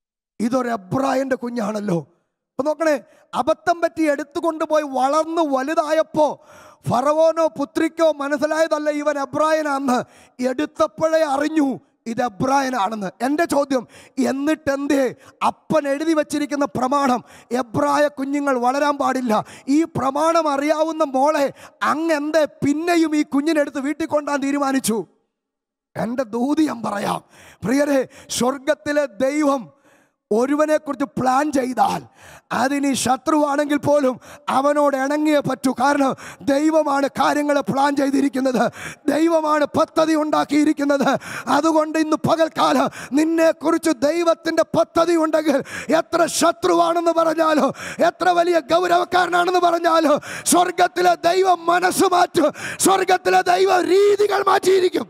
ഇതൊരു എബ്രായന്റെ കുഞ്ഞാണല്ലോ അപ്പൊ നോക്കണേ അബദ്ധം പറ്റി എടുത്തുകൊണ്ടുപോയി വളർന്ന് വലുതായപ്പോ ഫറവോനോ പുത്രിക്കോ മനസ്സിലായതല്ല ഇവൻ എബ്രായനാന്ന് എടുത്തപ്പോഴേ അറിഞ്ഞു ഇത് എബ്രായനാണെന്ന് എൻ്റെ ചോദ്യം എന്നിട്ട് എന്തേ അപ്പൻ എഴുതി വച്ചിരിക്കുന്ന പ്രമാണം എബ്രായ കുഞ്ഞുങ്ങൾ വളരാൻ പാടില്ല ഈ പ്രമാണം അറിയാവുന്ന മോളെ അങ്ങ് എന്തേ പിന്നെയും ഈ കുഞ്ഞിനെടുത്ത് വീട്ടിൽ കൊണ്ടാൻ തീരുമാനിച്ചു എൻ്റെ ദൂതി ഞാൻ പറയാം പ്രിയരെ സ്വർഗത്തിലെ ദൈവം ഒരുവനെ കുറിച്ച് പ്ലാൻ ചെയ്താൽ അതിന് ശത്രുവാണെങ്കിൽ പോലും അവനോട് ഇണങ്ങിയേ പറ്റൂ കാരണം ദൈവമാണ് കാര്യങ്ങളെ പ്ലാൻ ചെയ്തിരിക്കുന്നത് ദൈവമാണ് പദ്ധതി ഉണ്ടാക്കിയിരിക്കുന്നത് അതുകൊണ്ട് ഇന്ന് പകൽക്കാലം നിന്നെ കുറിച്ച് ദൈവത്തിന്റെ പദ്ധതി ഉണ്ടെങ്കിൽ എത്ര ശത്രുവാണെന്ന് പറഞ്ഞാലോ എത്ര വലിയ ഗൗരവക്കാരനാണെന്ന് പറഞ്ഞാലോ സ്വർഗത്തിലെ ദൈവം മനസ്സ് മാറ്റും സ്വർഗത്തിലെ ദൈവം രീതികൾ മാറ്റിയിരിക്കും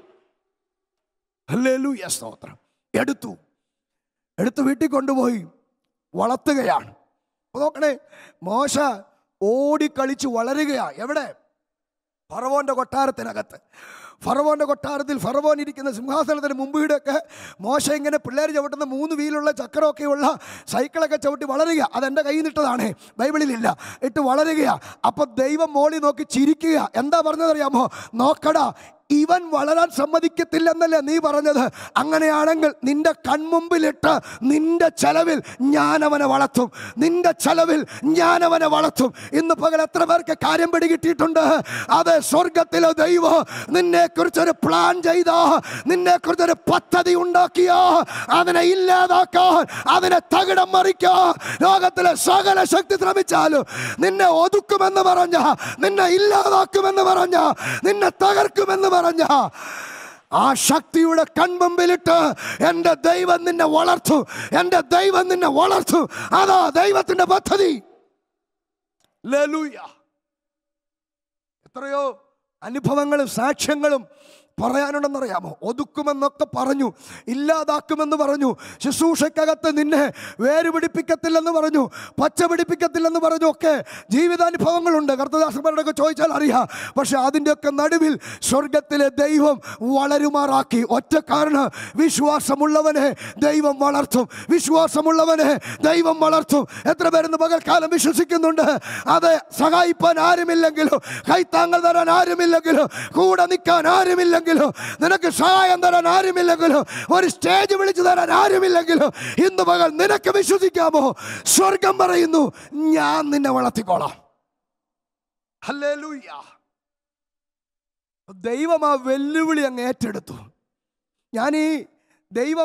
ഹല്ലേലൂയ സ്തോത്രം എടുത്തു എടുത്ത് വീട്ടിൽ കൊണ്ടുപോയി വളർത്തുകയാണ് അപ്പൊ നോക്കണേ മോശ ഓടിക്കളിച്ച് വളരുകയാ എവിടെ ഫറവോന്റെ കൊട്ടാരത്തിനകത്ത് ഫറവോന്റെ കൊട്ടാരത്തിൽ ഫറവോൻ ഇരിക്കുന്ന സിംഹാസനത്തിന് മുമ്പിടൊക്കെ മോശ ഇങ്ങനെ പിള്ളേർ ചവിട്ടുന്ന മൂന്ന് വീലുള്ള ചക്രമൊക്കെയുള്ള സൈക്കിളൊക്കെ ചവിട്ടി വളരുക അതെൻ്റെ കയ്യിൽ നിട്ടതാണ് ബൈബിളിലില്ല ഇട്ട് വളരുകയാ അപ്പൊ ദൈവം മോളി നോക്കി ചിരിക്കുക എന്താ പറഞ്ഞതറിയാമോ നോക്കടാ ഇവൻ വളരാൻ സമ്മതിക്കത്തില്ലെന്നല്ലേ നീ പറഞ്ഞത് അങ്ങനെയാണെങ്കിൽ നിന്റെ കൺമുമ്പിലിട്ട് നിന്റെ ചെലവിൽ ഞാൻ അവനെ വളർത്തും നിന്റെ ചെലവിൽ ഞാൻ അവനെ വളർത്തും ഇന്ന് പകൽ എത്ര പേർക്ക് കാര്യം പിടികിട്ടിയിട്ടുണ്ട് അത് സ്വർഗത്തിലെ ദൈവം നിന്നെ കുറിച്ചൊരു പ്ലാൻ ചെയ്ത നിന്നെ കുറിച്ചൊരു പദ്ധതി ഉണ്ടാക്കിയ അതിനെ ഇല്ലാതാക്കാൻ അതിനെ തകിടം മറിക്കാൻ ലോകത്തിലെ സകല ശക്തി ശ്രമിച്ചാലും നിന്നെ ഒതുക്കുമെന്ന് പറഞ്ഞ നിന്നെ ഇല്ലാതാക്കുമെന്ന് പറഞ്ഞ നിന്നെ തകർക്കുമെന്ന് പറഞ്ഞ ആ ശക്തിയുടെ കൺമുമ്പിലിട്ട് എൻ്റെ ദൈവം നിന്നെ വളർത്തു എൻ്റെ ദൈവം നിന്നെ വളർത്തു അതാ ദൈവത്തിന്റെ പദ്ധതി ലലൂയ എത്രയോ അനുഭവങ്ങളും സാക്ഷ്യങ്ങളും പറയാനുണ്ടെന്നറിയാമോ ഒതുക്കുമെന്നൊക്കെ പറഞ്ഞു ഇല്ലാതാക്കുമെന്ന് പറഞ്ഞു ശുശ്രൂഷയ്ക്കകത്ത് നിന്നെ വേര് പിടിപ്പിക്കത്തില്ലെന്ന് പറഞ്ഞു പച്ച പിടിപ്പിക്കത്തില്ലെന്ന് പറഞ്ഞു ഒക്കെ ജീവിതാനുഭവങ്ങളുണ്ട് കർത്തദാസന്മാരോടൊക്കെ ചോദിച്ചാൽ അറിയാം പക്ഷെ അതിൻ്റെയൊക്കെ നടുവിൽ സ്വർഗത്തിലെ ദൈവം വളരുമാറാക്കി ഒറ്റ കാരണം വിശ്വാസമുള്ളവനെ ദൈവം വളർത്തും വിശ്വാസമുള്ളവനെ ദൈവം വളർത്തും എത്ര പേരെന്ന് പകൽക്കാലം വിശ്വസിക്കുന്നുണ്ട് അത് സഹായിപ്പാൻ ആരുമില്ലെങ്കിലും കൈത്താങ്ങൾ തരാൻ ആരുമില്ലെങ്കിലും കൂടെ നിൽക്കാൻ ആരുമില്ലെങ്കിലും നിനക്ക് സഹായം തരാൻ ആരുമില്ലെങ്കിലും ഒരു സ്റ്റേജ് വിളിച്ചു തരാൻ ആരുമില്ലെങ്കിലും ഇന്ന് പകൽ നിനക്ക് വിശ്വസിക്കാമോ സ്വർഗം പറയുന്നു ഞാൻ നിന്നെ വളർത്തിക്കോളാം ഹല്ലേലൂയ ദൈവം ആ വെല്ലുവിളി അങ്ങ് ഏറ്റെടുത്തു ഞാൻ ഈ ദൈവം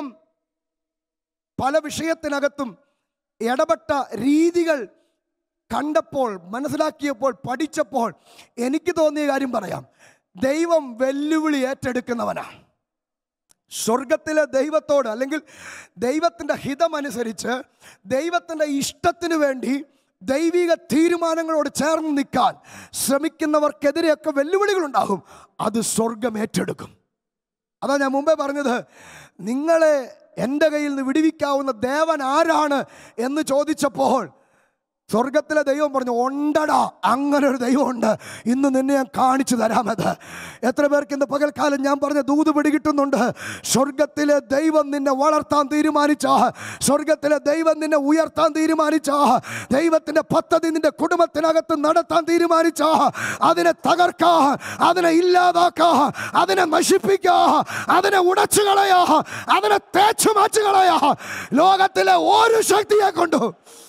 പല വിഷയത്തിനകത്തും ഇടപെട്ട രീതികൾ കണ്ടപ്പോൾ മനസ്സിലാക്കിയപ്പോൾ പഠിച്ചപ്പോൾ എനിക്ക് തോന്നിയ കാര്യം പറയാം ദൈവം വെല്ലുവിളി ഏറ്റെടുക്കുന്നവനാണ് സ്വർഗത്തിലെ ദൈവത്തോട് അല്ലെങ്കിൽ ദൈവത്തിൻ്റെ ഹിതമനുസരിച്ച് ദൈവത്തിൻ്റെ ഇഷ്ടത്തിന് വേണ്ടി ദൈവിക തീരുമാനങ്ങളോട് ചേർന്ന് നിൽക്കാൻ ശ്രമിക്കുന്നവർക്കെതിരെയൊക്കെ വെല്ലുവിളികളുണ്ടാകും അത് സ്വർഗം ഏറ്റെടുക്കും അതാ ഞാൻ മുമ്പേ പറഞ്ഞത് നിങ്ങളെ എൻ്റെ കയ്യിൽ നിന്ന് വിടുവിക്കാവുന്ന ദേവൻ ആരാണ് എന്ന് ചോദിച്ചപ്പോൾ സ്വർഗത്തിലെ ദൈവം പറഞ്ഞു ഉണ്ടടാ അങ്ങനെ ഒരു ദൈവമുണ്ട് ഇന്ന് നിന്നെ ഞാൻ കാണിച്ചു തരാമത് എത്ര പേർക്ക് ഇന്ന് പകൽക്കാലം ഞാൻ പറഞ്ഞ ദൂത് പിടികിട്ടുന്നുണ്ട് സ്വർഗത്തിലെ ദൈവം നിന്നെ വളർത്താൻ തീരുമാനിച്ച സ്വർഗത്തിലെ ദൈവം നിന്നെ ഉയർത്താൻ തീരുമാനിച്ച ദൈവത്തിന്റെ പദ്ധതി നിന്റെ കുടുംബത്തിനകത്ത് നടത്താൻ തീരുമാനിച്ച അതിനെ തകർക്കാ അതിനെ ഇല്ലാതാക്കാ അതിനെ നശിപ്പിക്കാ അതിനെ ഉടച്ചു കളയാ അതിനെ തേച്ചു മാച്ചു കളയാ ലോകത്തിലെ ഒരു ശക്തിയെ കൊണ്ടു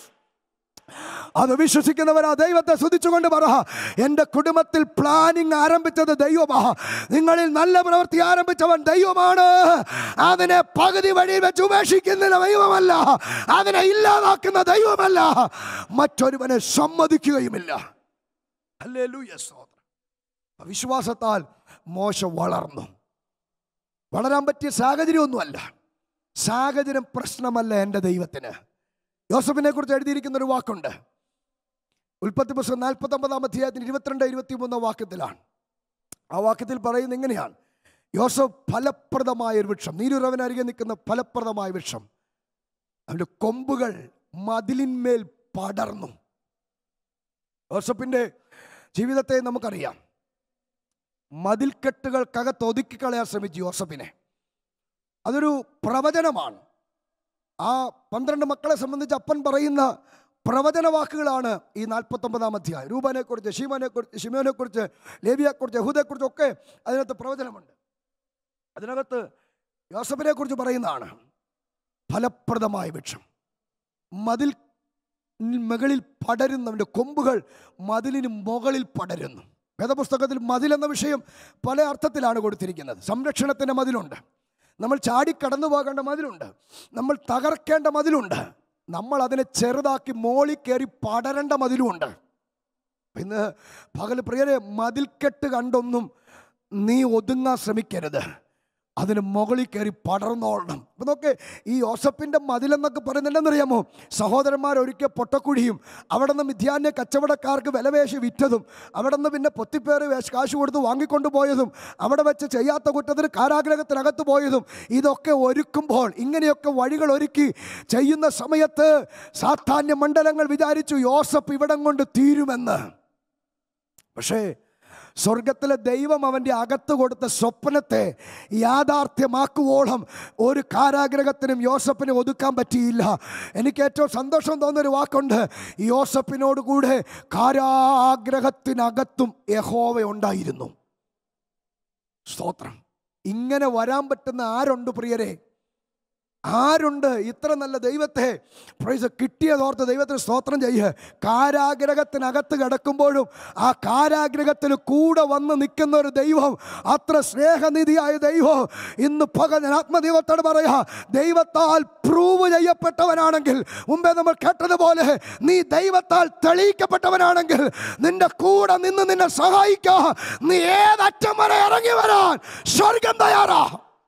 അത് വിശ്വസിക്കുന്നവർ ആ ദൈവത്തെ സ്തുതിച്ചുകൊണ്ട് പറ എൻ്റെ കുടുംബത്തിൽ പ്ലാനിങ് ആരംഭിച്ചത് ദൈവമാ നിങ്ങളിൽ നല്ല പ്രവൃത്തി ആരംഭിച്ചവൻ ദൈവമാണ് അതിനെ പകുതി വഴിയിൽ വെച്ച് ഉപേക്ഷിക്കുന്ന ദൈവമല്ല അതിനെ ഇല്ലാതാക്കുന്ന ദൈവമല്ല മറ്റൊരുവനെ സമ്മതിക്കുകയുമില്ല ഹല്ലേലൂയ സ്തോത്രം വിശ്വാസത്താൽ മോശ വളർന്നു വളരാൻ പറ്റിയ സാഹചര്യമൊന്നുമല്ല സാഹചര്യം പ്രശ്നമല്ല എൻ്റെ ദൈവത്തിന് യോസഫിനെ കുറിച്ച് എഴുതിയിരിക്കുന്ന ഒരു വാക്കുണ്ട് ഉൽപ്പത്തി പുസ്തകം നാൽപ്പത്തി ഒമ്പതാം അധ്യായത്തിന് ഇരുപത്തിരണ്ട് ഇരുപത്തി മൂന്നാം വാക്യത്തിലാണ് ആ വാക്യത്തിൽ പറയുന്നത് എങ്ങനെയാണ് യോസഫ് ഫലപ്രദമായ ഒരു വൃക്ഷം നീരുറവനരികെ നിൽക്കുന്ന ഫലപ്രദമായ വൃക്ഷം അവൻ്റെ കൊമ്പുകൾ മതിലിന്മേൽ പടർന്നു യോസഫിൻ്റെ ജീവിതത്തെ നമുക്കറിയാം മതിൽക്കെട്ടുകൾക്കകത്ത് ഒതുക്കിക്കളയാൻ ശ്രമിച്ചു യോസഫിനെ അതൊരു പ്രവചനമാണ് ആ പന്ത്രണ്ട് മക്കളെ സംബന്ധിച്ച് അപ്പൻ പറയുന്ന പ്രവചന വാക്കുകളാണ് ഈ നാൽപ്പത്തൊമ്പതാം അധ്യായം രൂപനെക്കുറിച്ച് ഷീമനെക്കുറിച്ച് ഷിമോനെക്കുറിച്ച് ലേവിയെക്കുറിച്ച് യഹൂദയെക്കുറിച്ച് ഒക്കെ അതിനകത്ത് പ്രവചനമുണ്ട് അതിനകത്ത് യോസഫിനെ കുറിച്ച് പറയുന്നതാണ് ഫലപ്രദമായ വൃക്ഷം മതിൽ മുകളിൽ പടരുന്നവൻ്റെ കൊമ്പുകൾ മതിലിന് മുകളിൽ പടരുന്നു വേദപുസ്തകത്തിൽ മതിൽ എന്ന വിഷയം പല അർത്ഥത്തിലാണ് കൊടുത്തിരിക്കുന്നത് സംരക്ഷണത്തിൻ്റെ മതിലുണ്ട് നമ്മൾ ചാടി കടന്നു പോകേണ്ട മതിലുണ്ട് നമ്മൾ തകർക്കേണ്ട മതിലുണ്ട് നമ്മൾ അതിനെ ചെറുതാക്കി മോളി കയറി പടരേണ്ട മതിലുമുണ്ട് ഇന്ന് പകൽ പ്രിയരെ മതിൽക്കെട്ട് കണ്ടൊന്നും നീ ഒതുങ്ങാൻ ശ്രമിക്കരുത് അതിന് മുകളിൽ കയറി പടർന്നോളണം ഇപ്പം നോക്ക് ഈ യോസഫിൻ്റെ മതിലെന്നൊക്കെ പറയുന്നുണ്ടെന്നറിയാമോ സഹോദരന്മാർ ഒരിക്കൽ പൊട്ടക്കുഴിയും അവിടെ നിന്ന് മിഥ്യാന്യ കച്ചവടക്കാർക്ക് വിലവേശി വിറ്റതും അവിടെ നിന്ന് പിന്നെ പൊത്തിപ്പേറ് വേശ് കാശ് കൊടുത്ത് വാങ്ങിക്കൊണ്ടു പോയതും അവിടെ വെച്ച് ചെയ്യാത്ത കുറ്റത്തിന് കാരാഗ്രഹത്തിനകത്ത് പോയതും ഇതൊക്കെ ഒരുക്കുമ്പോൾ ഇങ്ങനെയൊക്കെ വഴികൾ ഒരുക്കി ചെയ്യുന്ന സമയത്ത് സാധാന്യ മണ്ഡലങ്ങൾ വിചാരിച്ചു യോസഫ് ഇവിടം കൊണ്ട് തീരുമെന്ന് പക്ഷേ സ്വർഗത്തിലെ ദൈവം അവൻ്റെ അകത്ത് കൊടുത്ത സ്വപ്നത്തെ യാഥാർത്ഥ്യമാക്കുവോളം ഒരു കാരാഗ്രഹത്തിനും യോസഫിനെ ഒതുക്കാൻ പറ്റിയില്ല എനിക്ക് ഏറ്റവും സന്തോഷം തോന്നുന്നൊരു വാക്കുണ്ട് യോസഫിനോട് കൂടെ കാരാഗ്രഹത്തിനകത്തും യഹോവ ഉണ്ടായിരുന്നു സ്തോത്രം ഇങ്ങനെ വരാൻ പറ്റുന്ന ആരുണ്ട് പ്രിയരെ ആരുണ്ട് ഇത്ര നല്ല ദൈവത്തെ പ്രൈസ് കിട്ടിയതോർത്ത് ദൈവത്തിന് സ്തോത്രം ചെയ്യുക കാരാഗ്രഹത്തിനകത്ത് കിടക്കുമ്പോഴും ആ കാരാഗ്രഹത്തിന് കൂടെ വന്ന് നിൽക്കുന്ന ഒരു ദൈവം അത്ര സ്നേഹനിധിയായ ദൈവം ഇന്ന് പകൽ ഞാൻ ആത്മദൈവത്തോട് പറയാ ദൈവത്താൽ പ്രൂവ് ചെയ്യപ്പെട്ടവനാണെങ്കിൽ മുമ്പേ നമ്മൾ കേട്ടതുപോലെ നീ ദൈവത്താൽ തെളിയിക്കപ്പെട്ടവനാണെങ്കിൽ നിന്റെ കൂടെ നിന്ന് നിന്നെ സഹായിക്കാ നീ ഏതറ്റം വരെ ഇറങ്ങി വരാൻ സ്വർഗം തയ്യാറാ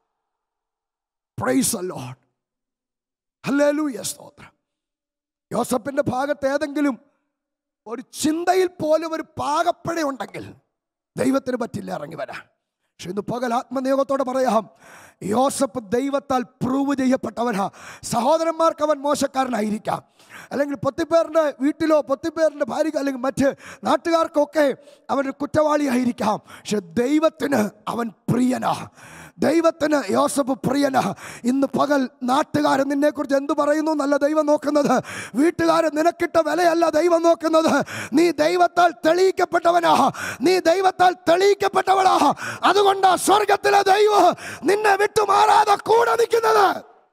പ്രൈസ് അല്ലോട്ട് ഹല്ലേലൂയ സ്തോത്രം യോസഫിന്റെ ഭാഗത്ത് ഏതെങ്കിലും ഒരു ചിന്തയിൽ പോലും ഒരു പാകപ്പഴ ഉണ്ടെങ്കിൽ ദൈവത്തിന് പറ്റില്ല ഇറങ്ങി വരാൻ പക്ഷെ ഇന്ന് പകൽ ആത്മനിയോഗത്തോടെ പറയാം യോസഫ് ദൈവത്താൽ പ്രൂവ് ചെയ്യപ്പെട്ടവനാ സഹോദരന്മാർക്ക് അവൻ മോശക്കാരനായിരിക്കാം അല്ലെങ്കിൽ പൊത്തിപ്പേറിൻ്റെ വീട്ടിലോ പൊത്തിപ്പേറിൻ്റെ ഭാര്യയ്ക്ക് അല്ലെങ്കിൽ മറ്റ് നാട്ടുകാർക്കൊക്കെ അവൻ കുറ്റവാളിയായിരിക്കാം പക്ഷെ ദൈവത്തിന് അവൻ പ്രിയനാ ദൈവത്തിന് യോസഫ് പ്രിയനാ ഇന്ന് പകൽ നാട്ടുകാരൻ നിന്നെക്കുറിച്ച് എന്ത് പറയുന്നു നല്ല ദൈവം നോക്കുന്നത് വീട്ടുകാരൻ നിനക്കിട്ട വിലയല്ല ദൈവം നോക്കുന്നത് നീ ദൈവത്താൽ തെളിയിക്കപ്പെട്ടവനാ നീ ദൈവത്താൽ തെളിയിക്കപ്പെട്ടവളാ അതുകൊണ്ടാ സ്വർഗത്തിലെ ദൈവം നിന്നെ വിട്ടുമാറാതെ കൂടെ നിൽക്കുന്നത്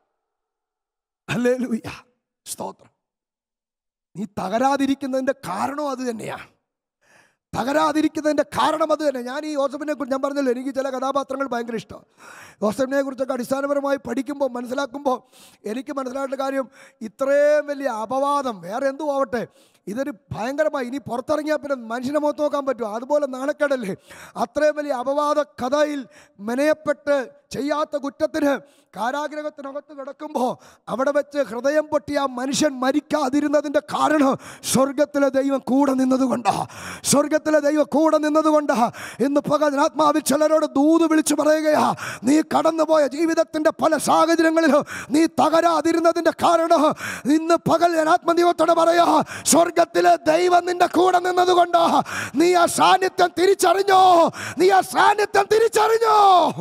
ഹല്ലേലൂയ സ്തോത്രം നീ തകരാതിരിക്കുന്നതിൻ്റെ കാരണം അത് തന്നെയാണ് തകരാതിരിക്കുന്നതിൻ്റെ കാരണം അത് തന്നെ ഞാൻ ഈ യോസഫിനെ കുറിച്ച് ഞാൻ പറഞ്ഞല്ലോ എനിക്ക് ചില കഥാപാത്രങ്ങൾ ഭയങ്കര ഇഷ്ടമാണ് യോസഫിനെ കുറിച്ചൊക്കെ അടിസ്ഥാനപരമായി പഠിക്കുമ്പോൾ മനസ്സിലാക്കുമ്പോൾ എനിക്ക് മനസ്സിലാക്കേണ്ട കാര്യം ഇത്രയും വലിയ അപവാദം വേറെ എന്തു ആവട്ടെ ഇതൊരു ഭയങ്കരമായി ഇനി പുറത്തിറങ്ങിയാൽ പിന്നെ മനുഷ്യനെ മുഖത്ത് നോക്കാൻ പറ്റുമോ അതുപോലെ നാണക്കേടല്ലേ അത്രയും വലിയ അപവാദ കഥയിൽ മെനയപ്പെട്ട് ചെയ്യാത്ത കുറ്റത്തിന് കാരാഗ്രഹത്തിനകത്ത് കിടക്കുമ്പോൾ അവിടെ വെച്ച് ഹൃദയം പൊട്ടി ആ മനുഷ്യൻ മരിക്കാതിരുന്നതിൻ്റെ കാരണം സ്വർഗത്തിലെ ദൈവം കൂടെ നിന്നതുകൊണ്ടാ സ്വർഗത്തിലെ ദൈവം കൂടെ നിന്നതുകൊണ്ടാ ഇന്ന് പകൽ ആത്മാവിൽ ചിലരോട് ദൂത് വിളിച്ചു പറയുകയാ നീ കടന്നുപോയ ജീവിതത്തിൻ്റെ പല സാഹചര്യങ്ങളിലും നീ തകരാതിരുന്നതിൻ്റെ കാരണം ഇന്ന് പകൽ ഞാൻ ആത്മദൈവത്തോടെ പറയാ സ്വർഗത്തിലെ ദൈവം നിന്റെ കൂടെ നിന്നതുകൊണ്ടാ നീ ആ സാന്നിധ്യം തിരിച്ചറിഞ്ഞോ നീ ആ സാന്നിധ്യം തിരിച്ചറിഞ്ഞോ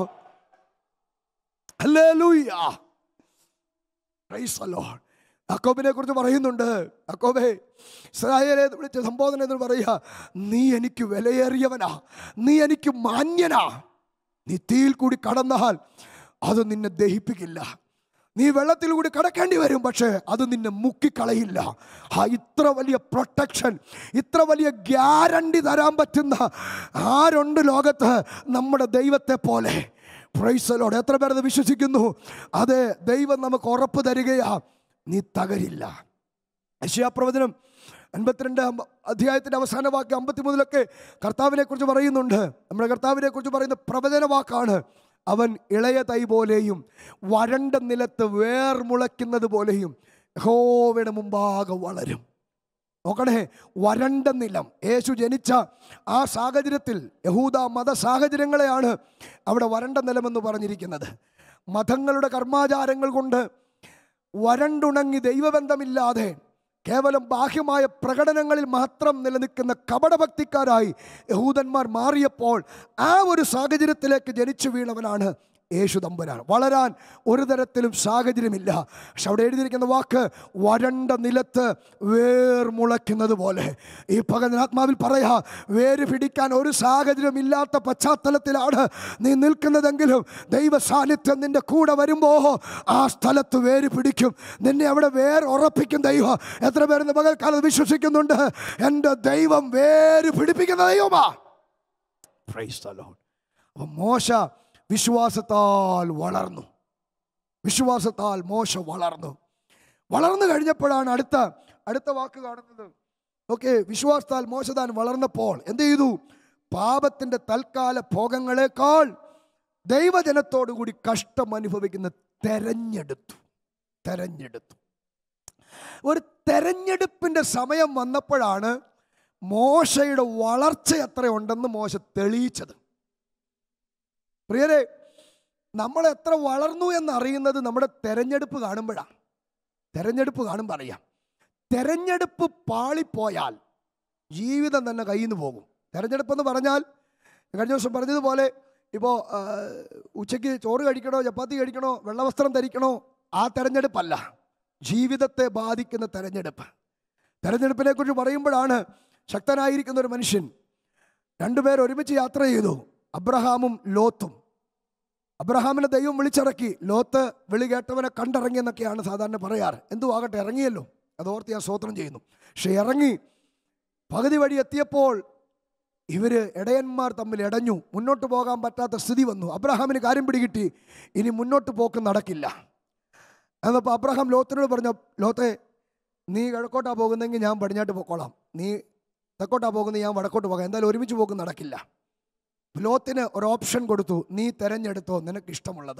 ഹല്ലേലൂയ പ്രൈസ് ദി ലോർഡ് അക്കോബിനെ കുറിച്ച് പറയുന്നുണ്ട് അക്കോബേ ഇസ്രായേലെ എന്ന് വിളിച്ച സംബോധന എന്ന് പറയുക നീ എനിക്ക് വിലയേറിയവനാ നീ എനിക്ക് മാന്യനാ നീ തീയിൽ കൂടി കടന്നാൽ അത് നിന്നെ ദഹിപ്പിക്കില്ല നീ വെള്ളത്തിൽ കൂടി കടക്കേണ്ടി വരും പക്ഷേ അത് നിന്നെ മുക്കിക്കളയില്ല ആ ഇത്ര വലിയ പ്രൊട്ടക്ഷൻ ഇത്ര വലിയ ഗ്യാരണ്ടി തരാൻ പറ്റുന്ന ആരുണ്ട് ലോകത്ത് നമ്മുടെ ദൈവത്തെ പോലെ പ്രൈസലോട് എത്ര പേർ അത് വിശ്വസിക്കുന്നു അതെ ദൈവം നമുക്ക് ഉറപ്പ് തരികയാ നീ തകരില്ല യശയാപ്രവചനം അൻപത്തിരണ്ട് അമ്പ- അധ്യായത്തിൻ്റെ അവസാന വാക്യം അമ്പത്തിമൂന്നിലൊക്കെ കർത്താവിനെ കുറിച്ച് പറയുന്നുണ്ട് നമ്മുടെ കർത്താവിനെ കുറിച്ച് പറയുന്ന പ്രവചന വാക്കാണ് അവൻ ഇളയ തൈ പോലെയും വരണ്ട നിലത്ത് വേർമുളയ്ക്കുന്നത് പോലെയും യഹോവയുടെ മുമ്പാകെ വളരും നോക്കണേ വരണ്ട നിലം യേശു ജനിച്ച ആ സാഹചര്യത്തിൽ യഹൂദ മത സാഹചര്യങ്ങളെയാണ് അവിടെ വരണ്ട നിലമെന്ന് പറഞ്ഞിരിക്കുന്നത് മതങ്ങളുടെ കർമാചാരങ്ങൾ കൊണ്ട് വരണ്ടുണങ്ങി ദൈവബന്ധമില്ലാതെ കേവലം ബാഹ്യമായ പ്രകടനങ്ങളിൽ മാത്രം നിലനിൽക്കുന്ന കപടഭക്തിക്കാരായി യഹൂദന്മാർ മാറിയപ്പോൾ ആ ഒരു സാഹചര്യത്തിലേക്ക് ജനിച്ചു വീണവനാണ് യേശു തമ്പുരാണ് വളരാൻ ഒരു തരത്തിലും സാഹചര്യമില്ല പക്ഷെ അവിടെ എഴുതിയിരിക്കുന്ന വാക്ക് വരണ്ട നിലത്ത് വേർ മുളയ്ക്കുന്നത് പോലെ ഈ പകനാത്മാവിൽ പറയാ വേര് പിടിക്കാൻ ഒരു സാഹചര്യമില്ലാത്ത പശ്ചാത്തലത്തിലാണ് നീ നിൽക്കുന്നതെങ്കിലും ദൈവ സാന്നിധ്യം നിന്റെ കൂടെ വരുമ്പോൾ ആ സ്ഥലത്ത് വേര് പിടിക്കും നിന്നെ അവിടെ വേർ ഉറപ്പിക്കും ദൈവം എത്ര പേരെന്ന് പകൽക്കാലത്ത് വിശ്വസിക്കുന്നുണ്ട് എൻ്റെ ദൈവം വേര് പിടിപ്പിക്കുന്ന ദൈവമാ പ്രൈസ് ദ ലോർഡ് അപ്പം മോശ വിശ്വാസത്താൽ വളർന്നു വിശ്വാസത്താൽ മോശ വളർന്നു വളർന്നു കഴിഞ്ഞപ്പോഴാണ് അടുത്ത അടുത്ത വാക്ക് കാണുന്നത് ഓക്കെ വിശ്വാസത്താൽ മോശ താൻ വളർന്നപ്പോൾ എന്ത് ചെയ്തു പാപത്തിന്റെ തൽക്കാല ഭോഗങ്ങളെക്കാൾ ദൈവജനത്തോടുകൂടി കഷ്ടം അനുഭവിക്കുന്ന തെരഞ്ഞെടുത്തു തെരഞ്ഞെടുത്തു ഒരു തെരഞ്ഞെടുപ്പിന്റെ സമയം വന്നപ്പോഴാണ് മോശയുടെ വളർച്ച എത്രയുണ്ടെന്ന് മോശ തെളിയിച്ചത് പ്രിയരെ നമ്മൾ എത്ര വളർന്നു എന്നറിയുന്നത് നമ്മുടെ തെരഞ്ഞെടുപ്പ് കാണുമ്പോഴാണ് തെരഞ്ഞെടുപ്പ് കാണുമ്പോൾ അറിയാം തെരഞ്ഞെടുപ്പ് പാളിപ്പോയാൽ ജീവിതം തന്നെ കയ്യിൽ നിന്ന് പോകും തെരഞ്ഞെടുപ്പ് എന്ന് പറഞ്ഞാൽ കഴിഞ്ഞ ദിവസം പറഞ്ഞതുപോലെ ഇപ്പോൾ ഉച്ചയ്ക്ക് ചോറ് കഴിക്കണോ ചപ്പാത്തി കഴിക്കണോ വെള്ളവസ്ത്രം ധരിക്കണോ ആ തെരഞ്ഞെടുപ്പല്ല ജീവിതത്തെ ബാധിക്കുന്ന തെരഞ്ഞെടുപ്പ് തെരഞ്ഞെടുപ്പിനെ കുറിച്ച് പറയുമ്പോഴാണ് ശക്തനായിരിക്കുന്ന ഒരു മനുഷ്യൻ രണ്ടുപേർ ഒരുമിച്ച് യാത്ര ചെയ്തു അബ്രഹാമും ലോത്തും അബ്രഹാമിനെ ദൈവം വിളിച്ചിറക്കി ലോത്ത് വിളി കേട്ടവനെ കണ്ടിറങ്ങി എന്നൊക്കെയാണ് സാധാരണ പറയാറ് എന്തു ആകട്ടെ ഇറങ്ങിയല്ലോ അതോർത്ത് ഞാൻ സ്വോത്രം ചെയ്യുന്നു പക്ഷെ ഇറങ്ങി പകുതി വഴി എത്തിയപ്പോൾ ഇവര് ഇടയന്മാർ തമ്മിൽ ഇടഞ്ഞു മുന്നോട്ട് പോകാൻ പറ്റാത്ത സ്ഥിതി വന്നു അബ്രഹാമിന് കാര്യം പിടികിട്ടി ഇനി മുന്നോട്ട് പോക്ക് നടക്കില്ല എന്നപ്പോൾ അബ്രഹാം ലോത്തിനോട് പറഞ്ഞു ലോത്തെ നീ കിഴക്കോട്ടാ പോകുന്നെങ്കിൽ ഞാൻ പടിഞ്ഞാട്ട് പോക്കോളാം നീ തെക്കോട്ടാ പോകുന്നത് ഞാൻ വടക്കോട്ട് പോകാം എന്തായാലും ഒരുമിച്ച് പോക്ക് നടക്കില്ല ലോത്തിന് ഒരു ഓപ്ഷൻ കൊടുത്തു നീ തെരഞ്ഞെടുത്തോ നിനക്ക് ഇഷ്ടമുള്ളത്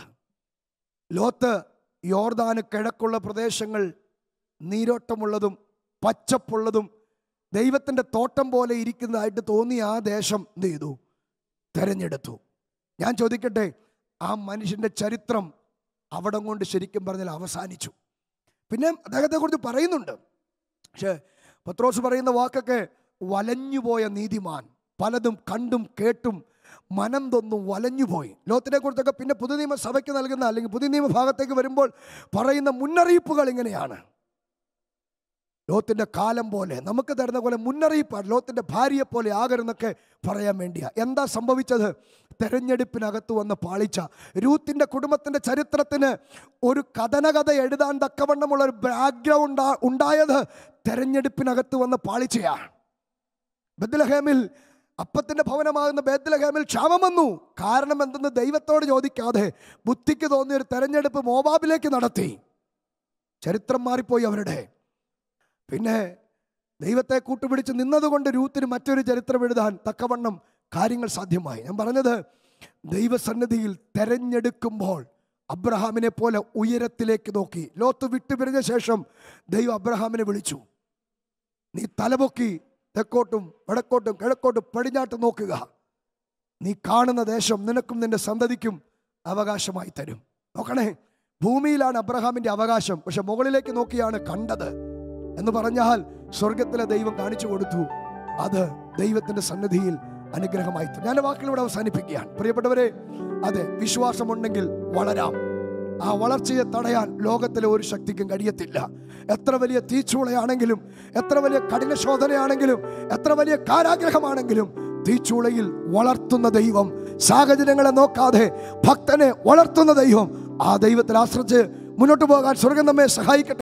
ലോത്ത് യോർദാന് കിഴക്കുള്ള പ്രദേശങ്ങൾ നീരോട്ടമുള്ളതും പച്ചപ്പുള്ളതും ദൈവത്തിൻ്റെ തോട്ടം പോലെ ഇരിക്കുന്നതായിട്ട് തോന്നിയ ആ ദേശം എന്ത് ചെയ്തു തെരഞ്ഞെടുത്തു ഞാൻ ചോദിക്കട്ടെ ആ മനുഷ്യൻ്റെ ചരിത്രം അവിടം കൊണ്ട് ശരിക്കും പറഞ്ഞാൽ അവസാനിച്ചു പിന്നെ അദ്ദേഹത്തെക്കുറിച്ച് പറയുന്നുണ്ട് പക്ഷേ പത്രോസ് പറയുന്ന വാക്കൊക്കെ വലഞ്ഞുപോയ നീതിമാൻ പലതും കണ്ടും കേട്ടും മനം തൊന്നും വലഞ്ഞുപോയി ലോകത്തിനെ കുറിച്ചൊക്കെ പിന്നെ പുതുനിയമ നിയമ സഭയ്ക്ക് നൽകുന്ന അല്ലെങ്കിൽ പുതിയ നിയമ ഭാഗത്തേക്ക് വരുമ്പോൾ പറയുന്ന മുന്നറിയിപ്പുകൾ ഇങ്ങനെയാണ് ലോത്തിന്റെ കാലം പോലെ നമുക്ക് തരുന്ന പോലെ മുന്നറിയിപ്പാണ് ലോത്തിന്റെ ഭാര്യയെ പോലെ ആകരുന്നൊക്കെ പറയാൻ വേണ്ടിയാ എന്താ സംഭവിച്ചത് തെരഞ്ഞെടുപ്പിനകത്ത് വന്ന പാളിച്ച രൂത്തിന്റെ കുടുംബത്തിന്റെ ചരിത്രത്തിന് ഒരു കഥനകഥ എഴുതാൻ തക്കവണ്ണമുള്ള ഒരു ബാക്ക്ഗ്രൗണ്ട് ഉണ്ടായത് തെരഞ്ഞെടുപ്പിനകത്ത് വന്ന പാളിച്ചയാണ് ബദ്ലഹേമിൽ അപ്പത്തിന്റെ ഭവനമാകുന്ന ബേദ്ലഹേമിൽ ക്ഷാമം വന്നു കാരണം എന്തെന്ന് ദൈവത്തോട് ചോദിക്കാതെ ബുദ്ധിക്ക് തോന്നിയ ഒരു തെരഞ്ഞെടുപ്പ് മോബാബിലേക്ക് നടത്തി ചരിത്രം മാറിപ്പോയി അവരുടെ പിന്നെ ദൈവത്തെ കൂട്ടുപിടിച്ച് നിന്നതുകൊണ്ട് രൂത്തിന് മറ്റൊരു ചരിത്രം എഴുതാൻ തക്കവണ്ണം കാര്യങ്ങൾ സാധ്യമായി ഞാൻ പറഞ്ഞത് ദൈവസന്നിധിയിൽ തെരഞ്ഞെടുക്കുമ്പോൾ അബ്രഹാമിനെ പോലെ ഉയരത്തിലേക്ക് നോക്കി ലോത്ത് വിട്ടുപിരിഞ്ഞ ശേഷം ദൈവം അബ്രഹാമിനെ വിളിച്ചു നീ തലപൊക്കി തെക്കോട്ടും വടക്കോട്ടും കിഴക്കോട്ടും പടിഞ്ഞാട്ട് നോക്കുക നീ കാണുന്ന ദേശം നിനക്കും നിന്റെ സന്തതിക്കും അവകാശമായി തരും നോക്കണേ ഭൂമിയിലാണ് അബ്രഹാമിന്റെ അവകാശം പക്ഷെ മുകളിലേക്ക് നോക്കിയാണ് കണ്ടത് എന്ന് പറഞ്ഞാൽ സ്വർഗത്തിലെ ദൈവം കാണിച്ചു കൊടുത്തു അത് ദൈവത്തിന്റെ സന്നിധിയിൽ അനുഗ്രഹമായി തരും ഞാൻ വാക്കിലൂടെ അവസാനിപ്പിക്കുകയാണ് പ്രിയപ്പെട്ടവരെ അതെ വിശ്വാസമുണ്ടെങ്കിൽ വളരാം ആ വളർച്ചയെ തടയാൻ ലോകത്തിലെ ഒരു ശക്തിക്കും കഴിയത്തില്ല എത്ര വലിയ തീച്ചൂളയാണെങ്കിലും എത്ര വലിയ കഠിന ശോധനയാണെങ്കിലും എത്ര വലിയ കാരാഗ്രഹമാണെങ്കിലും തീച്ചൂളയിൽ വളർത്തുന്ന ദൈവം സാഹചര്യങ്ങളെ നോക്കാതെ ഭക്തനെ വളർത്തുന്ന ദൈവം ആ ദൈവത്തിൽ ആശ്രയിച്ച് മുന്നോട്ട് പോകാൻ സ്വർഗം നമ്മെ സഹായിക്കട്ടെ